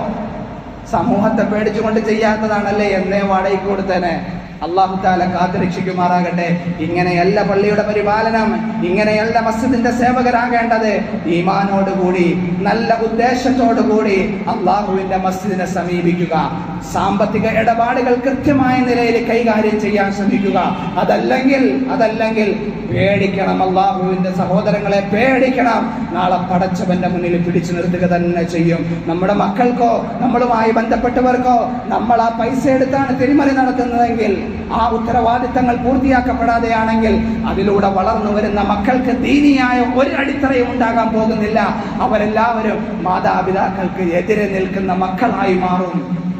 സമൂഹത്തെ പേടിച്ചുകൊണ്ട് ചെയ്യാത്തതാണല്ലേ എന്നേ വാടകയ്ക്ക് കൊടുത്തേനെ അള്ളാഹു താല കാത്തുരക്ഷിക്കുമാറാകട്ടെ ഇങ്ങനെയല്ല പള്ളിയുടെ പരിപാലനം ഇങ്ങനെയല്ല മസ്ജിദിന്റെ സേവകരാകേണ്ടത് ഈമാനോടുകൂടി നല്ല ഉദ്ദേശത്തോടുകൂടി അള്ളാഹുവിന്റെ മസ്ജിദിനെ സമീപിക്കുക സാമ്പത്തിക ഇടപാടുകൾ കൃത്യമായ നിലയിൽ കൈകാര്യം ചെയ്യാൻ ശ്രമിക്കുക അതല്ലെങ്കിൽ അതല്ലെങ്കിൽ പേടിക്കണം അള്ളാഹുവിന്റെ സഹോദരങ്ങളെ പേടിക്കണം നാളെ പടച്ചവന്റെ മുന്നിൽ പിടിച്ചു നിർത്തുക തന്നെ ചെയ്യും നമ്മുടെ മക്കൾക്കോ നമ്മളുമായി ബന്ധപ്പെട്ടവർക്കോ നമ്മൾ ആ പൈസ എടുത്താണ് തിരിമറി നടത്തുന്നതെങ്കിൽ ആ ഉത്തരവാദിത്തങ്ങൾ പൂർത്തിയാക്കപ്പെടാതെയാണെങ്കിൽ അതിലൂടെ വളർന്നു വരുന്ന മക്കൾക്ക് ദീനിയായ ഒരു അടിത്തറയും ഉണ്ടാകാൻ പോകുന്നില്ല അവരെല്ലാവരും മാതാപിതാക്കൾക്ക് എതിരെ നിൽക്കുന്ന മക്കളായി മാറും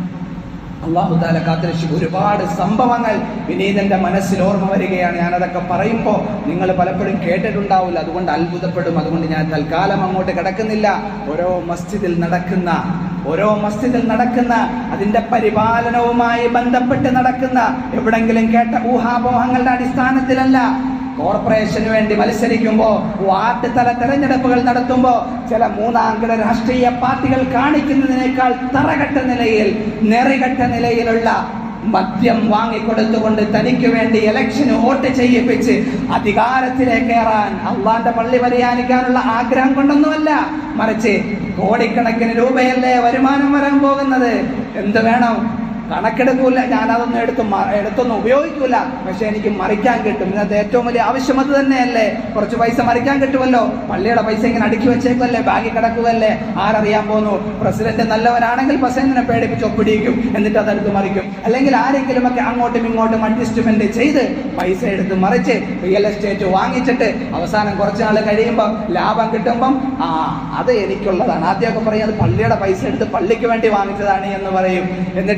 അള്ളാഹു താല കാത്തിരക്ഷിക്കും ഒരുപാട് സംഭവങ്ങൾ വിനീതന്റെ മനസ്സിൽ ഓർമ്മ വരികയാണ് ഞാനതൊക്കെ പറയുമ്പോൾ നിങ്ങൾ പലപ്പോഴും കേട്ടിട്ടുണ്ടാവില്ല അതുകൊണ്ട് അത്ഭുതപ്പെടും അതുകൊണ്ട് ഞാൻ തൽക്കാലം അങ്ങോട്ട് കിടക്കുന്നില്ല ഓരോ മസ്ജിദിൽ നടക്കുന്ന ഓരോ മസ്ജിദിൽ നടക്കുന്ന അതിന്റെ പരിപാലനവുമായി ബന്ധപ്പെട്ട് നടക്കുന്ന എവിടെങ്കിലും കേട്ട ഊഹാപോഹങ്ങളുടെ അടിസ്ഥാനത്തിലല്ല കോർപ്പറേഷന് വേണ്ടി മത്സരിക്കുമ്പോൾ വാർഡ് തല തെരഞ്ഞെടുപ്പുകൾ നടത്തുമ്പോൾ ചില മൂന്നാംകിട രാഷ്ട്രീയ പാർട്ടികൾ കാണിക്കുന്നതിനേക്കാൾ തറകെട്ട നിലയിൽ നെറികെട്ട നിലയിലുള്ള മദ്യം വാങ്ങിക്കൊടുത്തുകൊണ്ട് തനിക്ക് വേണ്ടി ഇലക്ഷന് വോട്ട് ചെയ്യിപ്പിച്ച് അധികാരത്തിലേക്ക് കയറാൻ അള്ളാന്റെ പള്ളി പരിയാനിക്കാനുള്ള ആഗ്രഹം കൊണ്ടൊന്നുമല്ല മറിച്ച് കോടിക്കണക്കിന് രൂപയല്ലേ വരുമാനം വരാൻ പോകുന്നത് എന്ത് വേണം കണക്കെടുക്കൂല ഞാനതൊന്നും എടുത്ത് മ- എടുത്തൊന്നും ഉപയോഗിക്കൂല പക്ഷെ എനിക്ക് മറിക്കാൻ കിട്ടും ഇന്നത്തെ ഏറ്റവും വലിയ ആവശ്യം അത് തന്നെയല്ലേ കുറച്ച് പൈസ മറിക്കാൻ കിട്ടുമല്ലോ പള്ളിയുടെ പൈസ ഇങ്ങനെ അടുക്കി വെച്ചേക്കുമല്ലേ ബാഗിൽ കിടക്കുമല്ലേ ആരറിയാൻ പോകുന്നു പ്രസിഡന്റ് നല്ലവനാണെങ്കിൽ പ്രസിഡന്റിനെ പേടിപ്പിച്ച് ഒപ്പിടിക്കും എന്നിട്ട് അതെടുത്ത് മറിക്കും അല്ലെങ്കിൽ ആരെങ്കിലും ഒക്കെ അങ്ങോട്ടും ഇങ്ങോട്ടും അഡ്ജസ്റ്റ്മെന്റ് ചെയ്ത് പൈസ എടുത്ത് മറിച്ച് റിയൽ എസ്റ്റേറ്റ് വാങ്ങിച്ചിട്ട് അവസാനം കുറച്ച് നാൾ കഴിയുമ്പോൾ ലാഭം കിട്ടുമ്പം ആ അത് എനിക്കുള്ളതാണ് ആദ്യമൊക്കെ പറയും അത് പള്ളിയുടെ പൈസ എടുത്ത് പള്ളിക്ക് വേണ്ടി വാങ്ങിച്ചതാണ് എന്ന് പറയും എന്നിട്ട് ലാഭം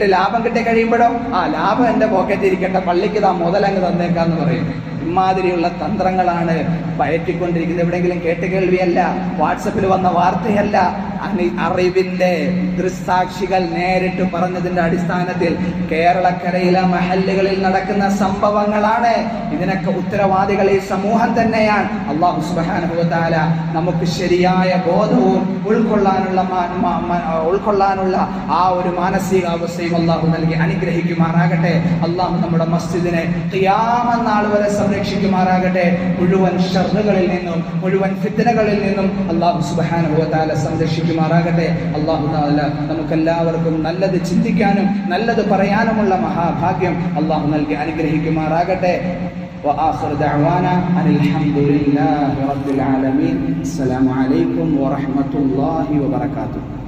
കിട്ടി കഴിയുമ്പോഴോ ആ ലാഭം എൻ്റെ പോക്കറ്റിൽ ഇരിക്കട്ടെ പള്ളിക്ക് താ മുതലങ്ങ് തന്നേക്കാന്ന് പറയും ഇമാതിരിയുള്ള തന്ത്രങ്ങളാണ് പയറ്റിക്കൊണ്ടിരിക്കുന്നത് എവിടെയെങ്കിലും കേട്ട് കേൾവിയല്ല വാട്സപ്പിൽ വന്ന വാർത്തയല്ല അനി അറിവിന്റെ ദൃസാക്ഷികൾ നേരിട്ട് പറഞ്ഞതിന്റെ അടിസ്ഥാനത്തിൽ കേരളക്കരയിലെ മഹല്ലുകളിൽ നടക്കുന്ന സംഭവങ്ങളാണ് ഇതിനൊക്കെ ഉത്തരവാദികൾ ഈ സമൂഹം തന്നെയാണ് അള്ളാഹു സുബാനുഭവത്താല നമുക്ക് ശരിയായ ബോധവും ഉൾക്കൊള്ളാനുള്ള മാ- മാ- മാ- ഉൾക്കൊള്ളാനുള്ള ആ ഒരു മാനസികാവസ്ഥയും അള്ളാഹു നൽകി അനുഗ്രഹിക്കുമാറാകട്ടെ അള്ളാഹു നമ്മുടെ മസ്ജിദിനെ ഖിയാമനാൾ വരെ സംരക്ഷിക്കുമാറാകട്ടെ മുഴുവൻ ഷർറുകളിൽ നിന്നും മുഴുവൻ ഫിത്തനകളിൽ നിന്നും അള്ളാഹു സുബാനുഭവത്താല സംരക്ഷിക്കുമാറാകട്ടെ അള്ളാഹു താല നമുക്കെല്ലാവർക്കും നല്ലത് ചിന്തിക്കാനും നല്ലത് പറയാനുമുള്ള മഹാഭാഗ്യം അള്ളാഹു നൽകി അനുഗ്രഹിക്കുമാറാകട്ടെ وآخر دعوانا أن الحمد لله رب العالمين السلام عليكم ورحمة الله وبركاته